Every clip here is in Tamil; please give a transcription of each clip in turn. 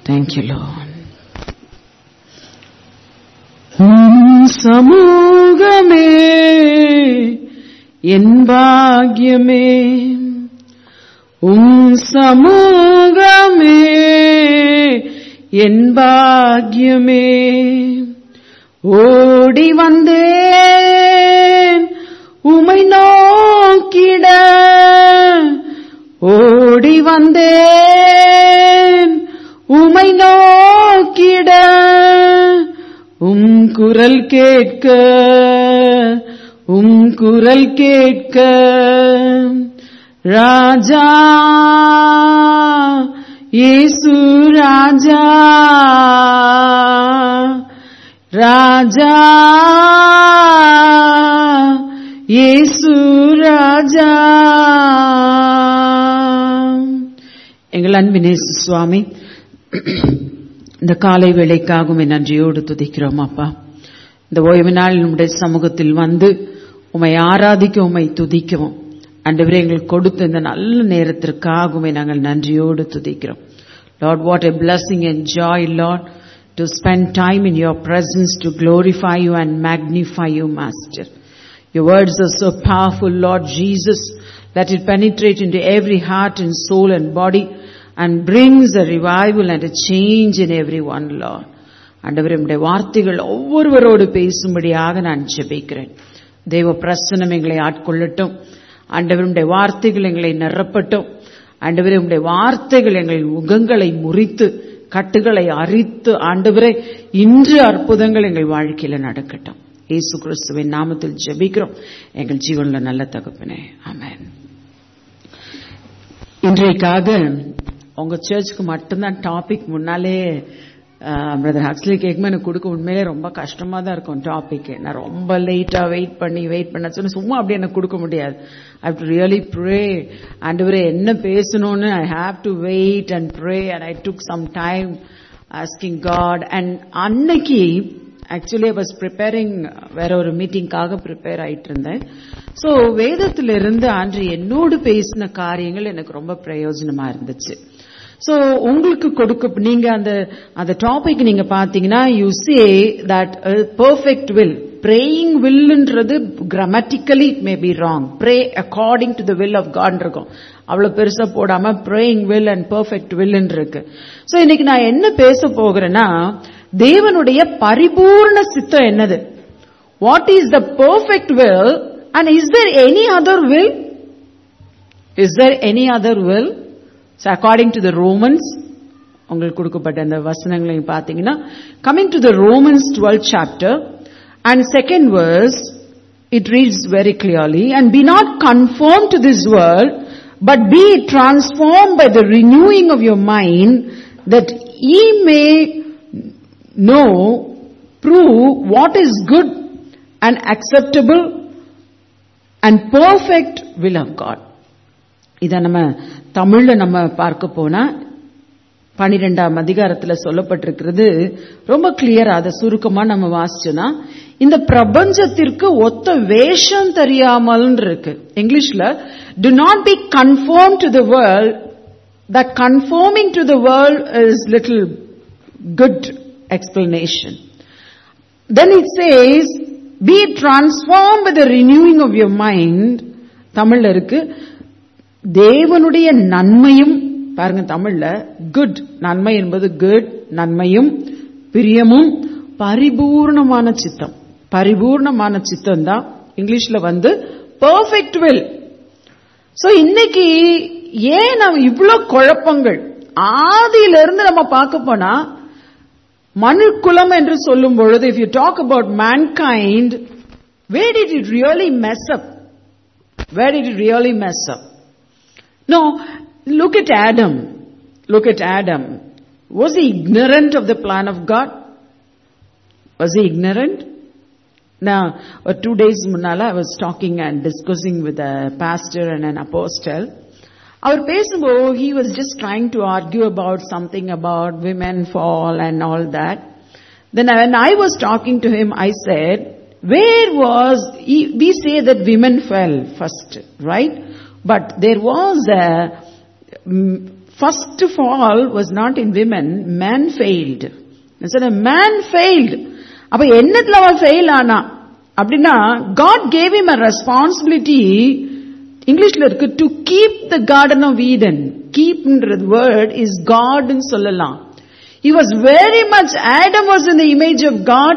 Thank you, Lord. உம் சமூகமே என் பாக்கியமே உம் சமூகமே என் பாக்கியமே ஓடி வந்தேன் உமை நோக்கிட ஓடி வந்தேன் உமை நோக்கிட உம் குரல் கேட்க உம் குரல் கேட்க ராஜா இயேசு ராஜா ராஜா இயேசு ராஜா எங்கள் அன்பினேசு சுவாமி இந்த காலை வேளைக்காகவும் என் நன்றியோடு துதிக்கிறோம் அப்பா இந்த ஓய்வு நாள் நம்முடைய சமூகத்தில் வந்து உமை ஆராதிக்க உமை துதிக்கவும் அண்டவரே எங்களுக்கு கொடுத்த இந்த நல்ல நேரத்திற்காகவுமே நாங்கள் நன்றியோடு துதிக்கிறோம் Lord what a blessing and joy Lord to spend time in your presence to glorify you and magnify you master your words are so powerful lord jesus let it penetrate into every heart and soul and body and brings a revival and a change in everyone lord ஆண்டவரே உம்முடைய வார்த்தைகள் ஒவ்வொருவரோடு பேசும்படியாக நான் ஜெபிக்கிறேன் தேவ பிரசனம் எங்களை ஆட்கொள்ளட்டும் ஆண்டவருடைய வார்த்தைகள் எங்களை நிரப்பட்டும் ஆண்டவரே உம்முடைய வார்த்தைகள் எங்கள் முகங்களை முறித்து கட்டுகளை அரித்து ஆண்டவரே இன்று அற்புதங்கள் எங்கள் வாழ்க்கையில நடக்கட்டும் இயேசு கிறிஸ்துவின் நாமத்தில் ஜெபிக்கிறோம் எங்கள் ஜீவன்ல நல்ல தகப்பனே ஆமென் இன்றைக்காக உங்க சர்ச்சுக்கு மட்டும்தான் டாபிக் முன்னாலே பிரதர் ஹக்ஸ்லி கேக்குமே எனக்கு கொடுக்க உண்மையிலே ரொம்ப கஷ்டமா தான் இருக்கும் டாபிக் நான் ரொம்ப லேட்டா வெயிட் பண்ணி வெயிட் பண்ண சொன்ன சும்மா அப்படி எனக்கு கொடுக்க முடியாது ஐ டு ரியலி ப்ரே ஆண்டவரே என்ன பேசணும்னு I have to wait and pray and I took some time asking God and அன்னைக்கு ஆக்சுவலி ஐ வாஸ் ப்ரிப்பேரிங் வேற ஒரு மீட்டிங்காக ப்ரிப்பேர் ஆயிட்டு இருந்தேன் ஸோ வேதத்திலிருந்து அன்று என்னோடு பேசின காரியங்கள் எனக்கு ரொம்ப பிரயோஜனமா இருந்துச்சு ஸோ உங்களுக்கு கொடுக்க நீங்க அந்த அந்த டாபிக் நீங்க பாத்தீங்கன்னா you say that perfect will praying வில்ன்றது grammatically may be wrong pray according to the will of God இருக்கும் அவ்வளவு பெருசா போடாம பிரேயிங் வில் அண்ட் பெர்ஃபெக்ட் வில்ன்னு இருக்கு ஸோ இன்னைக்கு நான் என்ன பேச போகிறேன்னா தேவனுடைய பரிபூர்ண சித்தம் என்னது what is the perfect will and is there any other will is there any other will So according to the Romans, உங்களுக்கு கொடுக்கப்பட்ட அந்த வசனங்களையும் பார்த்தீங்கன்னா coming to the Romans 12th chapter and second verse, it reads very clearly, and be not conformed to this world, but be transformed by the renewing of your mind, that ye may know, prove what is good and acceptable and perfect will of God. இத நம்ம தமிழ்ல நம்ம பார்க்க போனா பனிரெண்டாம் அதிகாரத்துல சொல்லப்பட்டிருக்கிறது ரொம்ப கிளியரா அதை சுருக்கமா நம்ம வாசிச்சோன்னா இந்த பிரபஞ்சத்திற்கு ஒத்த வேஷம் தெரியாமல் இருக்கு இங்கிலீஷ்ல to not be conform to the world that conforming to the world is little good explanation then it says be transform with renewing of your mind தமிழ்ல இருக்கு தேவனுடைய நன்மையும் பாருங்க தமிழ்ல குட் நன்மை என்பது குட் நன்மையும் பிரியமும் பரிபூர்ணமான சித்தம் பரிபூர்ணமான சித்தம் தான் இங்கிலீஷ்ல வந்து பெர்ஃபெக்ட் வில் சோ இன்னைக்கு ஏன் நம்ம இவ்வளவு குழப்பங்கள் ஆதியிலிருந்து நம்ம பார்க்க போனா மனு குலம் என்று சொல்லும் பொழுது if you talk about mankind where did it really mess up where did it really mess up No, look at Adam. Look at Adam. Was he ignorant of the plan of God? Was he ignorant? Now, uh, two days munala, I was talking and discussing with a pastor and an apostle. Our பேசும்போது he was just trying to argue about something about women fall and all that. Then when I was talking to him, I said, where was, we say that women fell first, right? But there was a first fall was not in women, man failed. I said, man failed. அப்ப என்னத்துல அவன் ஃபெயில் ஆனா அப்படின்னா God gave him a responsibility இங்கிலீஷ்ல இருக்கு to keep the garden of Eden கீப்ன்றது வேர்ட் இஸ் காட்னு சொல்லலாம் he was very much adam was in the image of god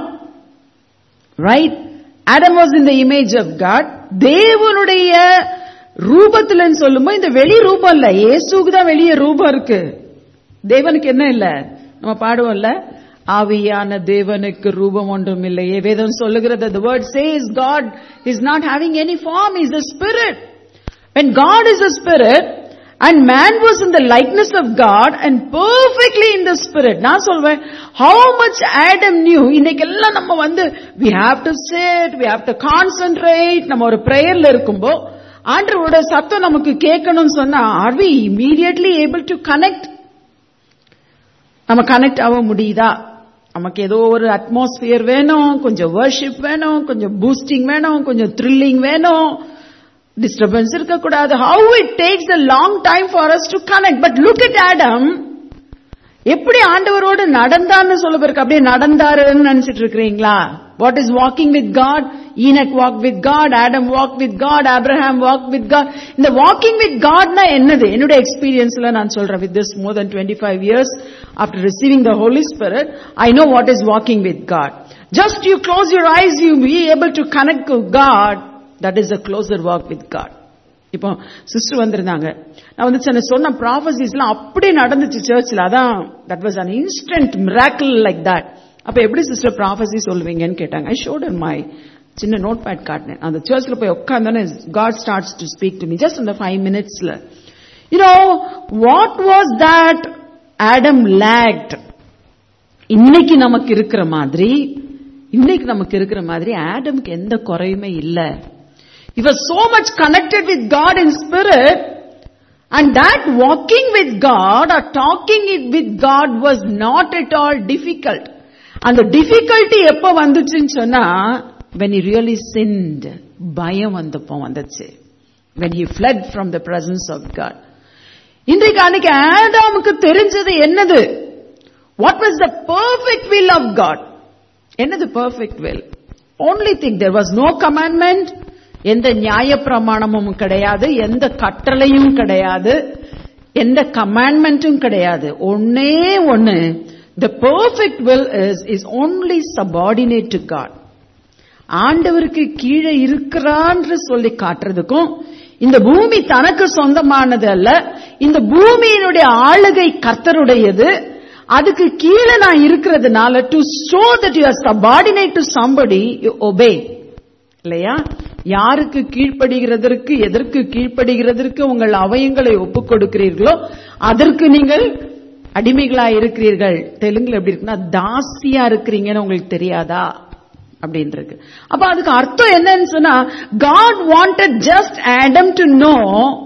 right adam was in the image of god தேவனுடைய ரூபத்துலன்னு சொல்லும்போது இந்த வெளி ரூபம் இல்ல இயேசுக்கு தான் வெளியே ரூபம் இருக்கு தேவனுக்கு என்ன இல்ல நம்ம பாடுவோம்ல ஆவியான தேவனுக்கு ரூபம் ஒன்றும் இல்லையே வேதம் சொல்லுகிறது the word says god is not having any form is the spirit when god is a spirit and man was in the likeness of god and perfectly in the spirit நான் சொல்வேன் how much adam knew இன்னைக்கெல்லாம் நம்ம வந்து we have to sit we have to concentrate நம்ம ஒரு பிரேயர்ல இருக்கும்போ ஆண்டவரோட சத்தம் நமக்கு கேட்கணும்னு சொன்னா are we immediately able to connect நம்ம கனெக்ட் ஆக முடியுதா நமக்கு ஏதோ ஒரு அட்மாஸ்பியர் வேணும் கொஞ்சம் வர்ஷிப் வேணும் கொஞ்சம் பூஸ்டிங் வேணும் கொஞ்சம் த்ரில்லிங் வேணும் டிஸ்டர்பன்ஸ் இருக்கக்கூடாது how it takes a long time for us to connect but look it Adam எப்படி ஆண்டவரோடு நடந்தான்னு சொல்ல பிறகு அப்படியே நடந்தாருன்னு நினைச்சிட்டு இருக்கிறீங்களா what is walking with God Enoch walk with God Adam walk with God Abraham walk with God இந்த வாக்கிங் வித் காட்னா என்னது என்னுடைய எக்ஸ்பீரியன்ஸ்ல நான் சொல்றேன் with this more than twenty five years after receiving the Holy Spirit I know what is walking with God just you close your eyes you be able to connect to God that is a closer walk with God இப்போ சிஸ்டர் வந்திருந்தாங்க நான் வந்து சொன்ன சொன்ன ப்ராஃபசிஸ்லாம் அப்படியே நடந்துச்சு சர்ச்சில் அதான் that was an instant miracle like that அப்ப எப்படி சிஸ்டர் ப்ராஃபசி சொல்லுவீங்கன்னு கேட்டாங்க ஐ ஷோட் மை சின்ன நோட் பேட் காட்டினேன் அந்த சர்ச்சில் போய் உட்காந்தோன்னே God starts to speak to me just அந்த ஃபைவ் மினிட்ஸ்ல you know what was that Adam lacked இன்னைக்கு நமக்கு இருக்கிற மாதிரி இன்னைக்கு நமக்கு இருக்கிற மாதிரி ஆடம்க்கு எந்த குறையுமே இல்லை He was so much connected with God in spirit and that walking with God or talking it with God was not at all difficult. அந்த difficulty எப்ப வந்துச்சுன்னு சொன்னா when he really sinned பயம் வந்தப்போ வந்துச்சு when he fled from the presence of God. இன்றைக்கு அன்னைக்கு ஆதாமுக்கு தெரிஞ்சது என்னது what was the perfect will of God என்னது perfect will only thing there was no commandment எந்த நியாய பிரமாணமும் கிடையாது எந்த கட்டளையும் கிடையாது எந்த கமாண்ட்மெண்ட்டும் கிடையாது ஒன்னே ஒன்னு the perfect will is is only subordinate to God ஆண்டவருக்கு கீழே இருக்கிறான்னு சொல்லி காட்டுறதுக்கும் இந்த பூமி தனக்கு சொந்தமானது அல்ல இந்த பூமியினுடைய ஆளுகை கர்த்தருடையது அதுக்கு கீழே நான் இருக்கிறதுனால to show that you are subordinate to somebody you obey இல்லையா யாருக்கு கீழ்ப்படுகிறதற்கு எதற்கு கீழ்ப்படுகிறதற்கு உங்கள் அவயங்களை ஒப்புக் கொடுக்கிறீர்களோ அதற்கு நீங்கள் அடிமைகளா இருக்கிறீர்கள் தெலுங்குல எப்படி இருக்குன்னா தாசியா இருக்கிறீங்கன்னு உங்களுக்கு தெரியாதா அப்படின்னு இருக்கு அப்ப அதுக்கு அர்த்தம் என்னன்னு சொன்னா God wanted just Adam to know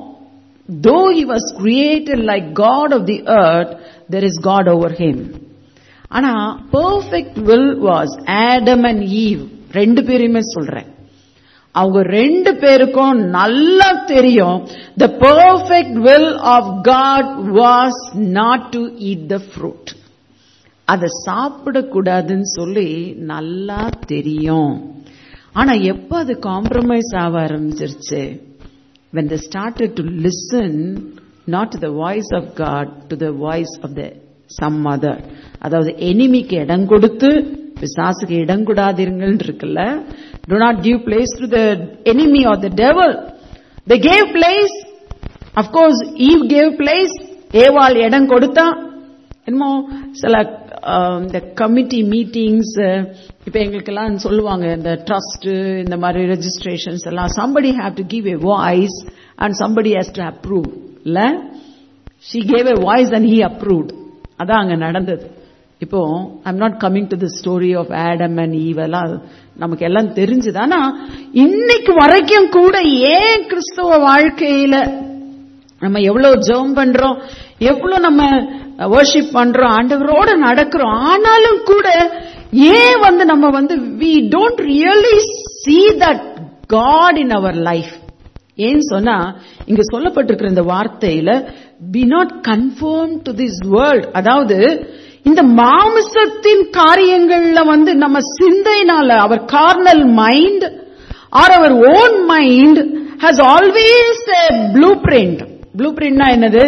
though he was created like God of the earth there is God over him ஆனா perfect will was Adam and Eve ரெண்டு பேரையுமே சொல்றேன் அவங்க ரெண்டு பேருக்கும் நல்லா தெரியும் the perfect will of God was not to eat the fruit அதை சாப்பிடக்கூடாதுன்னு சொல்லி நல்லா தெரியும் ஆனா எப்ப அது காம்ப்ரமைஸ் ஆக ஆரம்பிச்சிருச்சு when they started to listen not to the voice of God to the voice of the some other அதாவது எனிமிக்கு இடம் கொடுத்து பிசாசுக்கு இடம் கூடாதீர்கள் இருக்குல்ல do not give place to the enemy or the devil they gave place of course eve gave place ஏவாள் இடம் கொடுத்தா என்னமோ சில இந்த கமிட்டி மீட்டிங்ஸ் இப்ப எங்களுக்கெல்லாம் சொல்லுவாங்க இந்த ட்ரஸ்ட் இந்த மாதிரி ரெஜிஸ்ட்ரேஷன்ஸ் எல்லாம் somebody have to give a voice and somebody has to approve இல்ல she gave a voice and he approved அதான் அங்க நடந்தது இப்போ I'm not coming to the story of Adam and Eve எல்லாம் நமக்கு எல்லாம் தெரிஞ்சது ஆனா இன்னைக்கு வரைக்கும் கூட ஏன் கிறிஸ்தவ வாழ்க்கையில நம்ம எவ்வளவு ஜெபம் பண்றோம் எவ்வளவு நம்ம வர்ஷிப் பண்றோம் ஆண்டவரோட நடக்கிறோம் ஆனாலும் கூட ஏன் வந்து நம்ம வந்து we don't really see that God in our life ஏன் சொன்னா இங்க சொல்லப்பட்டிருக்கிற இந்த வார்த்தையில be not conform to this world அதாவது இந்த மாமிசத்தின் காரியங்கள்ல வந்து நம்ம சிந்தைனால our carnal mind or our own mind has always blue print blue பிரிண்ட்னா என்னது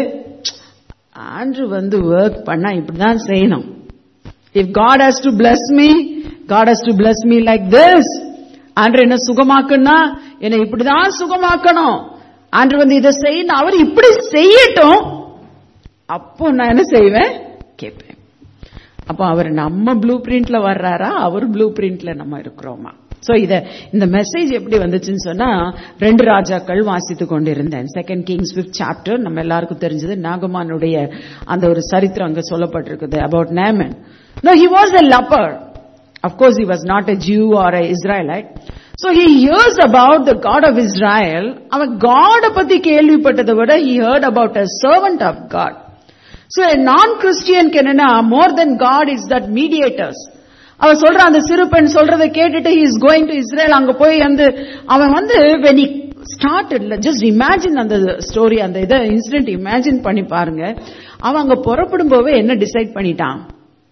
ஆண்ட்ரு வந்து ஒர்க் பண்ணா இப்படிதான் செய்யணும் if God has to bless me God has to bless me like this ஆண்ட்ரு என்ன சுகமாக்குன்னா என்னை இப்படிதான் சுகமாக்கணும் ஆண்ட்ரு வந்து இதை செய்யணும் அவர் இப்படி செய்யட்டும் அப்போ நான் என்ன செய்வேன் கேட்பேன் அப்போ அவர் நம்ம ப்ளூ பிரிண்ட்ல வர்றாரா அவர் ப்ளூ பிரிண்ட்ல நம்ம இருக்கிறோமா சோ இத இந்த மெசேஜ் எப்படி வந்துச்சுன்னு சொன்னா ரெண்டு ராஜாக்கள் வாசித்து கொண்டிருந்தேன் செகண்ட் கிங்ஸ் பிப்த் சாப்டர் நம்ம எல்லாருக்கும் தெரிஞ்சது நாகமானுடைய அந்த ஒரு சரித்திரம் அங்க சொல்லப்பட்டிருக்குது about Naaman no he was a leper Of course, he was not a Jew or a Israelite. So he hears about the God of Israel. அவன் God பத்தி கேள்விப்பட்டதை விட he heard about a servant of God. So a non-Christian என்னன்னா more than God is that mediators. அவன் சொல்ற அந்த சிறு பெண் சொல்றதை கேட்டுட்டு he is going to Israel அங்க போய் வந்து அவன் வந்து when he started just imagine அந்த ஸ்டோரி அந்த இதை இன்சிடென்ட் இமேஜின் பண்ணி பாருங்க அவன் அங்க புறப்படும் போவே என்ன டிசைட் பண்ணிட்டான்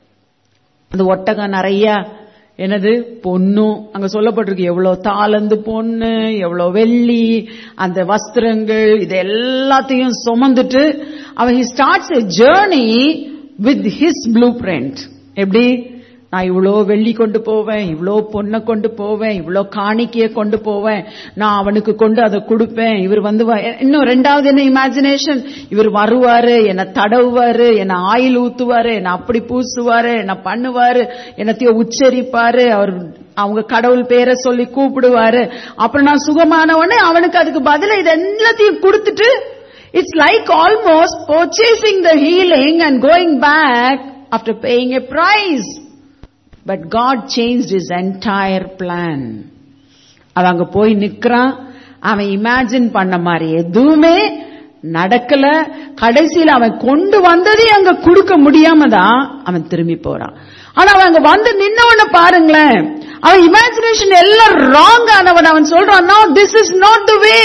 அந்த ஒட்டகம் நிறைய என்னது பொண்ணும் அங்க சொல்லப்பட்டிருக்கு எவ்வளவு தாளந்து பொண்ணு எவ்வளவு வெள்ளி அந்த வஸ்திரங்கள் இது எல்லாத்தையும் சுமந்துட்டு அவன் he starts a journey with his blue print எப்படி நான் இவ்வளோ வெள்ளி கொண்டு போவேன் இவ்வளோ பொண்ணை கொண்டு போவேன் இவ்வளோ காணிக்கைய கொண்டு போவேன் நான் அவனுக்கு கொண்டு அதை கொடுப்பேன் இவர் வந்து இன்னும் ரெண்டாவது என்ன இமேஜினேஷன் இவர் வருவாரு என்னை தடவுவாரு என்னை ஆயில் ஊத்துவாரு என்னை அப்படி பூசுவாரு என்ன பண்ணுவாரு என்னத்தையும் உச்சரிப்பாரு அவர் அவங்க கடவுள் பேரை சொல்லி கூப்பிடுவாரு அப்புறம் நான் சுகமானவனே அவனுக்கு அதுக்கு பதில இது எல்லாத்தையும் கொடுத்துட்டு it's like almost purchasing the healing and going back after paying a price but God change is entire plan அவன் அங்க போய் நிக்கிறான் அவன் இமேஜின் பண்ண மாதிரி எதுவுமே நடக்கல கடைசியில் அவன் கொண்டு வந்ததே அங்க கொடுக்க முடியாம தான் அவன் திரும்பி போறான் ஆனா அவன் அங்க வந்து நின்னவன பாருங்களேன் அவன் இமேஜினேஷன் எல்லாம் ராங் ஆனவன் அவன் சொல்றான் this is not the way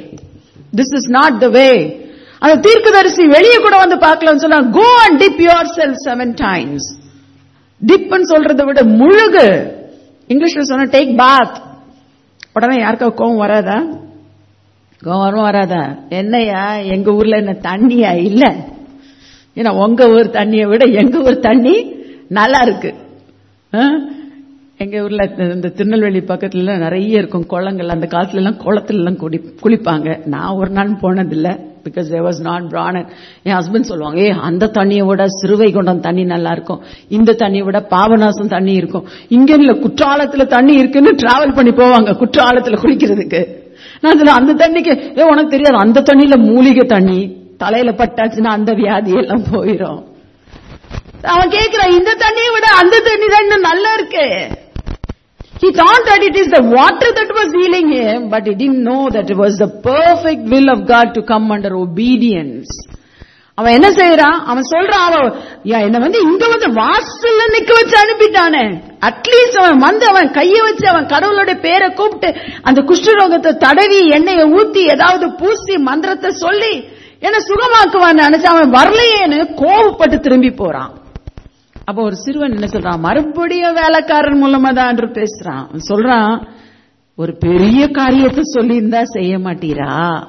this is not the way அந்த தீர்க்கதரிசி வெளியே கூட வந்து பார்க்கலன்னு சொன்னா go and dip your self seven times டிப்னு சொல்றதை விட முழுகு இங்கிலீஷ்ல சொன்ன டேக் பாத் உடனே யாருக்கா கோவம் வராதா கோவம் வராதா என்னையா எங்க ஊர்ல என்ன தண்ணியா இல்ல ஏன்னா உங்க ஊர் தண்ணியை விட எங்க ஊர் தண்ணி நல்லா இருக்கு எங்க ஊர்ல இந்த திருநெல்வேலி பக்கத்துல நிறைய இருக்கும் குளங்கள் அந்த காலத்துல எல்லாம் குளத்துல எல்லாம் குடி குளிப்பாங்க நான் ஒரு நாள் போனதில்லை because they was not born என் ஹஸ்பண்ட் சொல்லுவாங்க ஏ அந்த தண்ணியை விட சிறுவை கொண்டம் தண்ணி நல்லா இருக்கும் இந்த தண்ணியை விட பாபநாசம் தண்ணி இருக்கும் இங்க இல்ல குற்றாலத்துல தண்ணி இருக்குன்னு டிராவல் பண்ணி போவாங்க குற்றாலத்துல குளிக்கிறதுக்கு நான் சொல்ல அந்த தண்ணிக்கு ஏ உனக்கு தெரியாது அந்த தண்ணியில மூலிகை தண்ணி தலையில பட்டாச்சுன்னா அந்த வியாதி எல்லாம் போயிரும் அவன் கேட்கிறான் இந்த தண்ணியை விட அந்த தண்ணி தான் இன்னும் நல்லா இருக்கு He thought that it is the water that was healing him, but he didn't know that it was the perfect will of God to come under obedience. அவன் என்ன செய்யறான் அவன் சொல்றான் அவன் என்ன வந்து இங்க வந்து வாசல்ல நிக்க வச்சு அனுப்பிட்டானே அட்லீஸ்ட் அவன் வந்து அவன் கைய வச்சு அவன் கடவுளோட பேரை கூப்பிட்டு அந்த குஷ்டரோகத்தை தடவி எண்ணெயை ஊத்தி ஏதாவது பூசி மந்திரத்தை சொல்லி என்ன சுகமாக்குவான்னு நினைச்சு அவன் வரலையேன்னு கோவப்பட்டு திரும்பி போறான் அப்ப ஒரு சிறுவன் என்ன சொல்றான் மறுபடியும் வேலைக்காரன் மூலமா தான் பேசுறான் சொல்றான் ஒரு பெரிய காரியத்தை சொல்லி இருந்தா செய்ய மாட்டீரா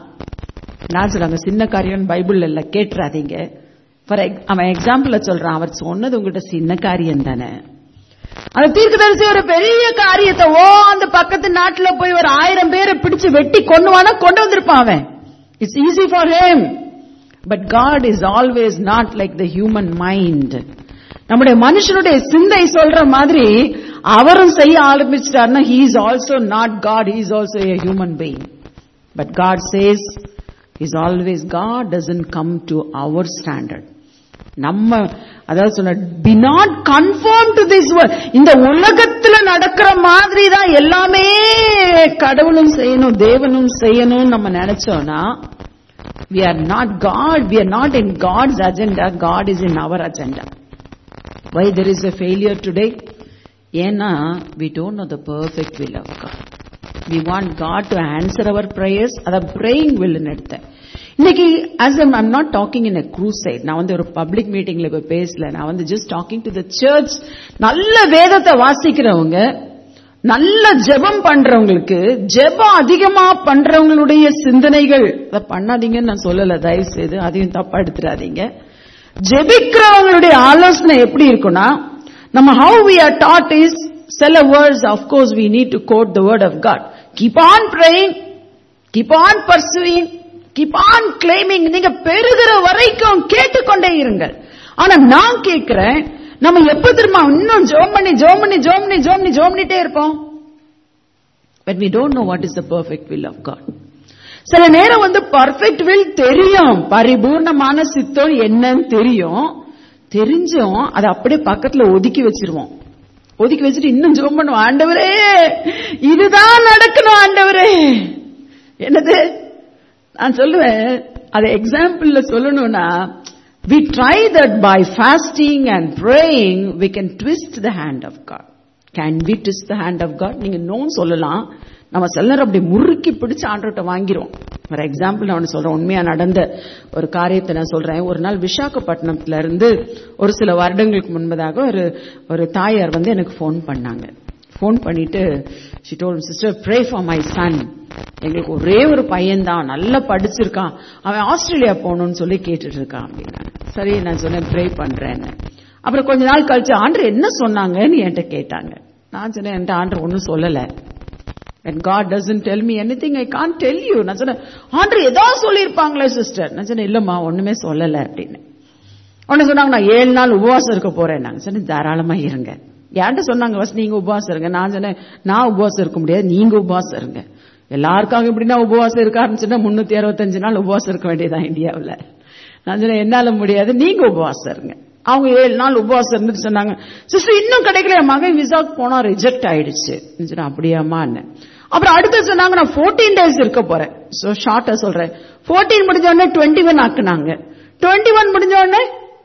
நான் சொல்றாங்க சின்ன காரியம் பைபிள் இல்ல கேட்டுறாதீங்க ஃபார் அவன் எக்ஸாம்பிள் சொல்றான் அவர் சொன்னது உங்ககிட்ட சின்ன காரியம் தானே அந்த தீர்க்கதரிசி ஒரு பெரிய காரியத்தை ஓ அந்த பக்கத்து நாட்டுல போய் ஒரு ஆயிரம் பேரை பிடிச்சு வெட்டி கொண்டுவானா கொண்டு வந்திருப்பான் அவன் it's easy for him but God is always not like the human mind நம்முடைய மனுஷனுடைய சிந்தை சொல்ற மாதிரி அவரும் செய்ய ஆரம்பிச்சிட்டாருன்னா he is also not God he is also a human being but God says is always God doesn't come to our standard நம்ம அதாவது சொன்ன be not conform to this இந்த உலகத்துல நடக்கிற மாதிரி தான் எல்லாமே கடவுளும் செய்யணும் தேவனும் செய்யணும் நம்ம நினைச்சோம்னா we are not God, we are not in God's agenda, God is in our agenda. Why there is a failure today? ஏன்னா we don't know the perfect will of God. We want God to answer our prayers, அத praying will எடுத்தேன் இன்னைக்கு as I'm I'm not talking in a crusade நான் வந்து ஒரு பப்ளிக் மீட்டிங்ல இப்ப பேசல நான் வந்து just talking to the church நல்ல வேதத்தை வாசிக்கிறவங்க நல்ல ஜெபம் பண்றவங்களுக்கு ஜெபம் அதிகமா பண்றவங்களுடைய சிந்தனைகள் அதை பண்ணாதீங்கன்னு நான் சொல்லல தயவு செய்து அதையும் தப்பா எடுத்துடாதீங்க ஜெபிக்கிறவங்களுடைய ஆலோசனை எப்படி இருக்கும்னா நம்ம how we are taught is சில words of course we need to quote the word of God keep on praying keep on pursuing keep on claiming நீங்க பெருகிற வரைக்கும் கேட்டுக்கொண்டே இருங்கள் ஆனா நான் கேட்கிறேன் நம்ம எப்ப தெரியுமா இன்னும் ஜோம் பண்ணி ஜோம் பண்ணி ஜோம் பண்ணி ஜோம் பண்ணி ஜோம் பண்ணிட்டே இருப்போம் when we don't know what is the perfect will of God சில நேரம் வந்து பர்ஃபெக்ட் வில் தெரியும் பரிபூர்ணமான சித்தம் என்னன்னு தெரியும் தெரிஞ்சும் அதை அப்படியே பக்கத்துல ஒதுக்கி வச்சிருவோம் ஒதுக்கி வச்சுட்டு இன்னும் ஜோம் பண்ணுவோம் ஆண்டவரே இதுதான் நடக்கணும் ஆண்டவரே என்னது நான் சொல்லுவேன் அதை எக்ஸாம்பிள்ல சொல்லணும்னா we try that by fasting and praying we can twist the hand of God can we twist the hand of God நீங்க நோன் சொல்லலாம் நம்ம சில நேரம் அப்படி முறுக்கி பிடிச்சு ஆண்டவர்கிட்ட வாங்கிரும் ஃபார் எக்ஸாம்பிள் நான் ஒண்ணு சொல்றேன் உண்மையா நடந்த ஒரு காரியத்தை நான் சொல்றேன் ஒரு நாள் விசாகப்பட்டினத்துல இருந்து ஒரு சில வருடங்களுக்கு முன்பதாக ஒரு ஒரு தாயார் வந்து எனக்கு ஃபோன் பண்ணாங்க ஃபோன் பண்ணிட்டு she told me sister pray for my son எங்களுக்கு ஒரே ஒரு பையன் தான் நல்லா படிச்சிருக்கான் அவன் ஆஸ்திரேலியா போகணும்னு சொல்லி கேட்டுட்டு இருக்கான் அப்படின்னா சரி நான் சொன்னேன் ப்ரே பண்றேன்னு அப்புறம் கொஞ்ச நாள் கழிச்சு ஆண்டர் என்ன சொன்னாங்கன்னு என்கிட்ட கேட்டாங்க நான் சொன்னேன் என்கிட்ட ஆண்டர் ஒன்றும் சொல்லல And God doesn't tell me anything, I can't tell you. நான் சொன்னேன் ஆண்டர் ஏதாவது சொல்லியிருப்பாங்களே சிஸ்டர் நான் சொன்னேன் இல்லம்மா ஒண்ணுமே சொல்லல அப்படின்னு உடனே சொன்னாங்க நான் ஏழு நாள் உபவாசம் இருக்க போறேன் நாங்க சொன்னேன் தாராளமா இருங்க என்கிட்ட சொன்னாங்க ஃபர்ஸ்ட் நீங்க உபவாசம் இருங்க நான் சொன்னேன் நான் உபவாசம் இருக்க முடியாது நீங்க உபவாசம் இருங்க எல்லாருக்காக எப்படின்னா உபவாசம் இருக்க ஆரம்பிச்சுன்னா முன்னூத்தி அறுபத்தஞ்சு நாள் உபவாசம் இருக்க வேண்டியதான் இந்தியாவில் நான் சொன்னேன் என்னால முடியாது நீங்க உபவாசம் இருங்க அவங்க ஏழு நாள் உபவாசம் இருந்துட்டு சொன்னாங்க சிஸ்டர் இன்னும் கிடைக்கல என் மகன் விசாக்கு போனா ரிஜெக்ட் ஆயிடுச்சு சொன்னேன் அப்படியாமான்னு அப்புறம் அடுத்து சொன்னாங்க நான் 14 டேஸ் இருக்க போறேன் சோ ஷார்ட்டா சொல்றேன் 14 முடிஞ்ச உடனே 21 ஆக்குனாங்க 21 முடிஞ்ச உடனே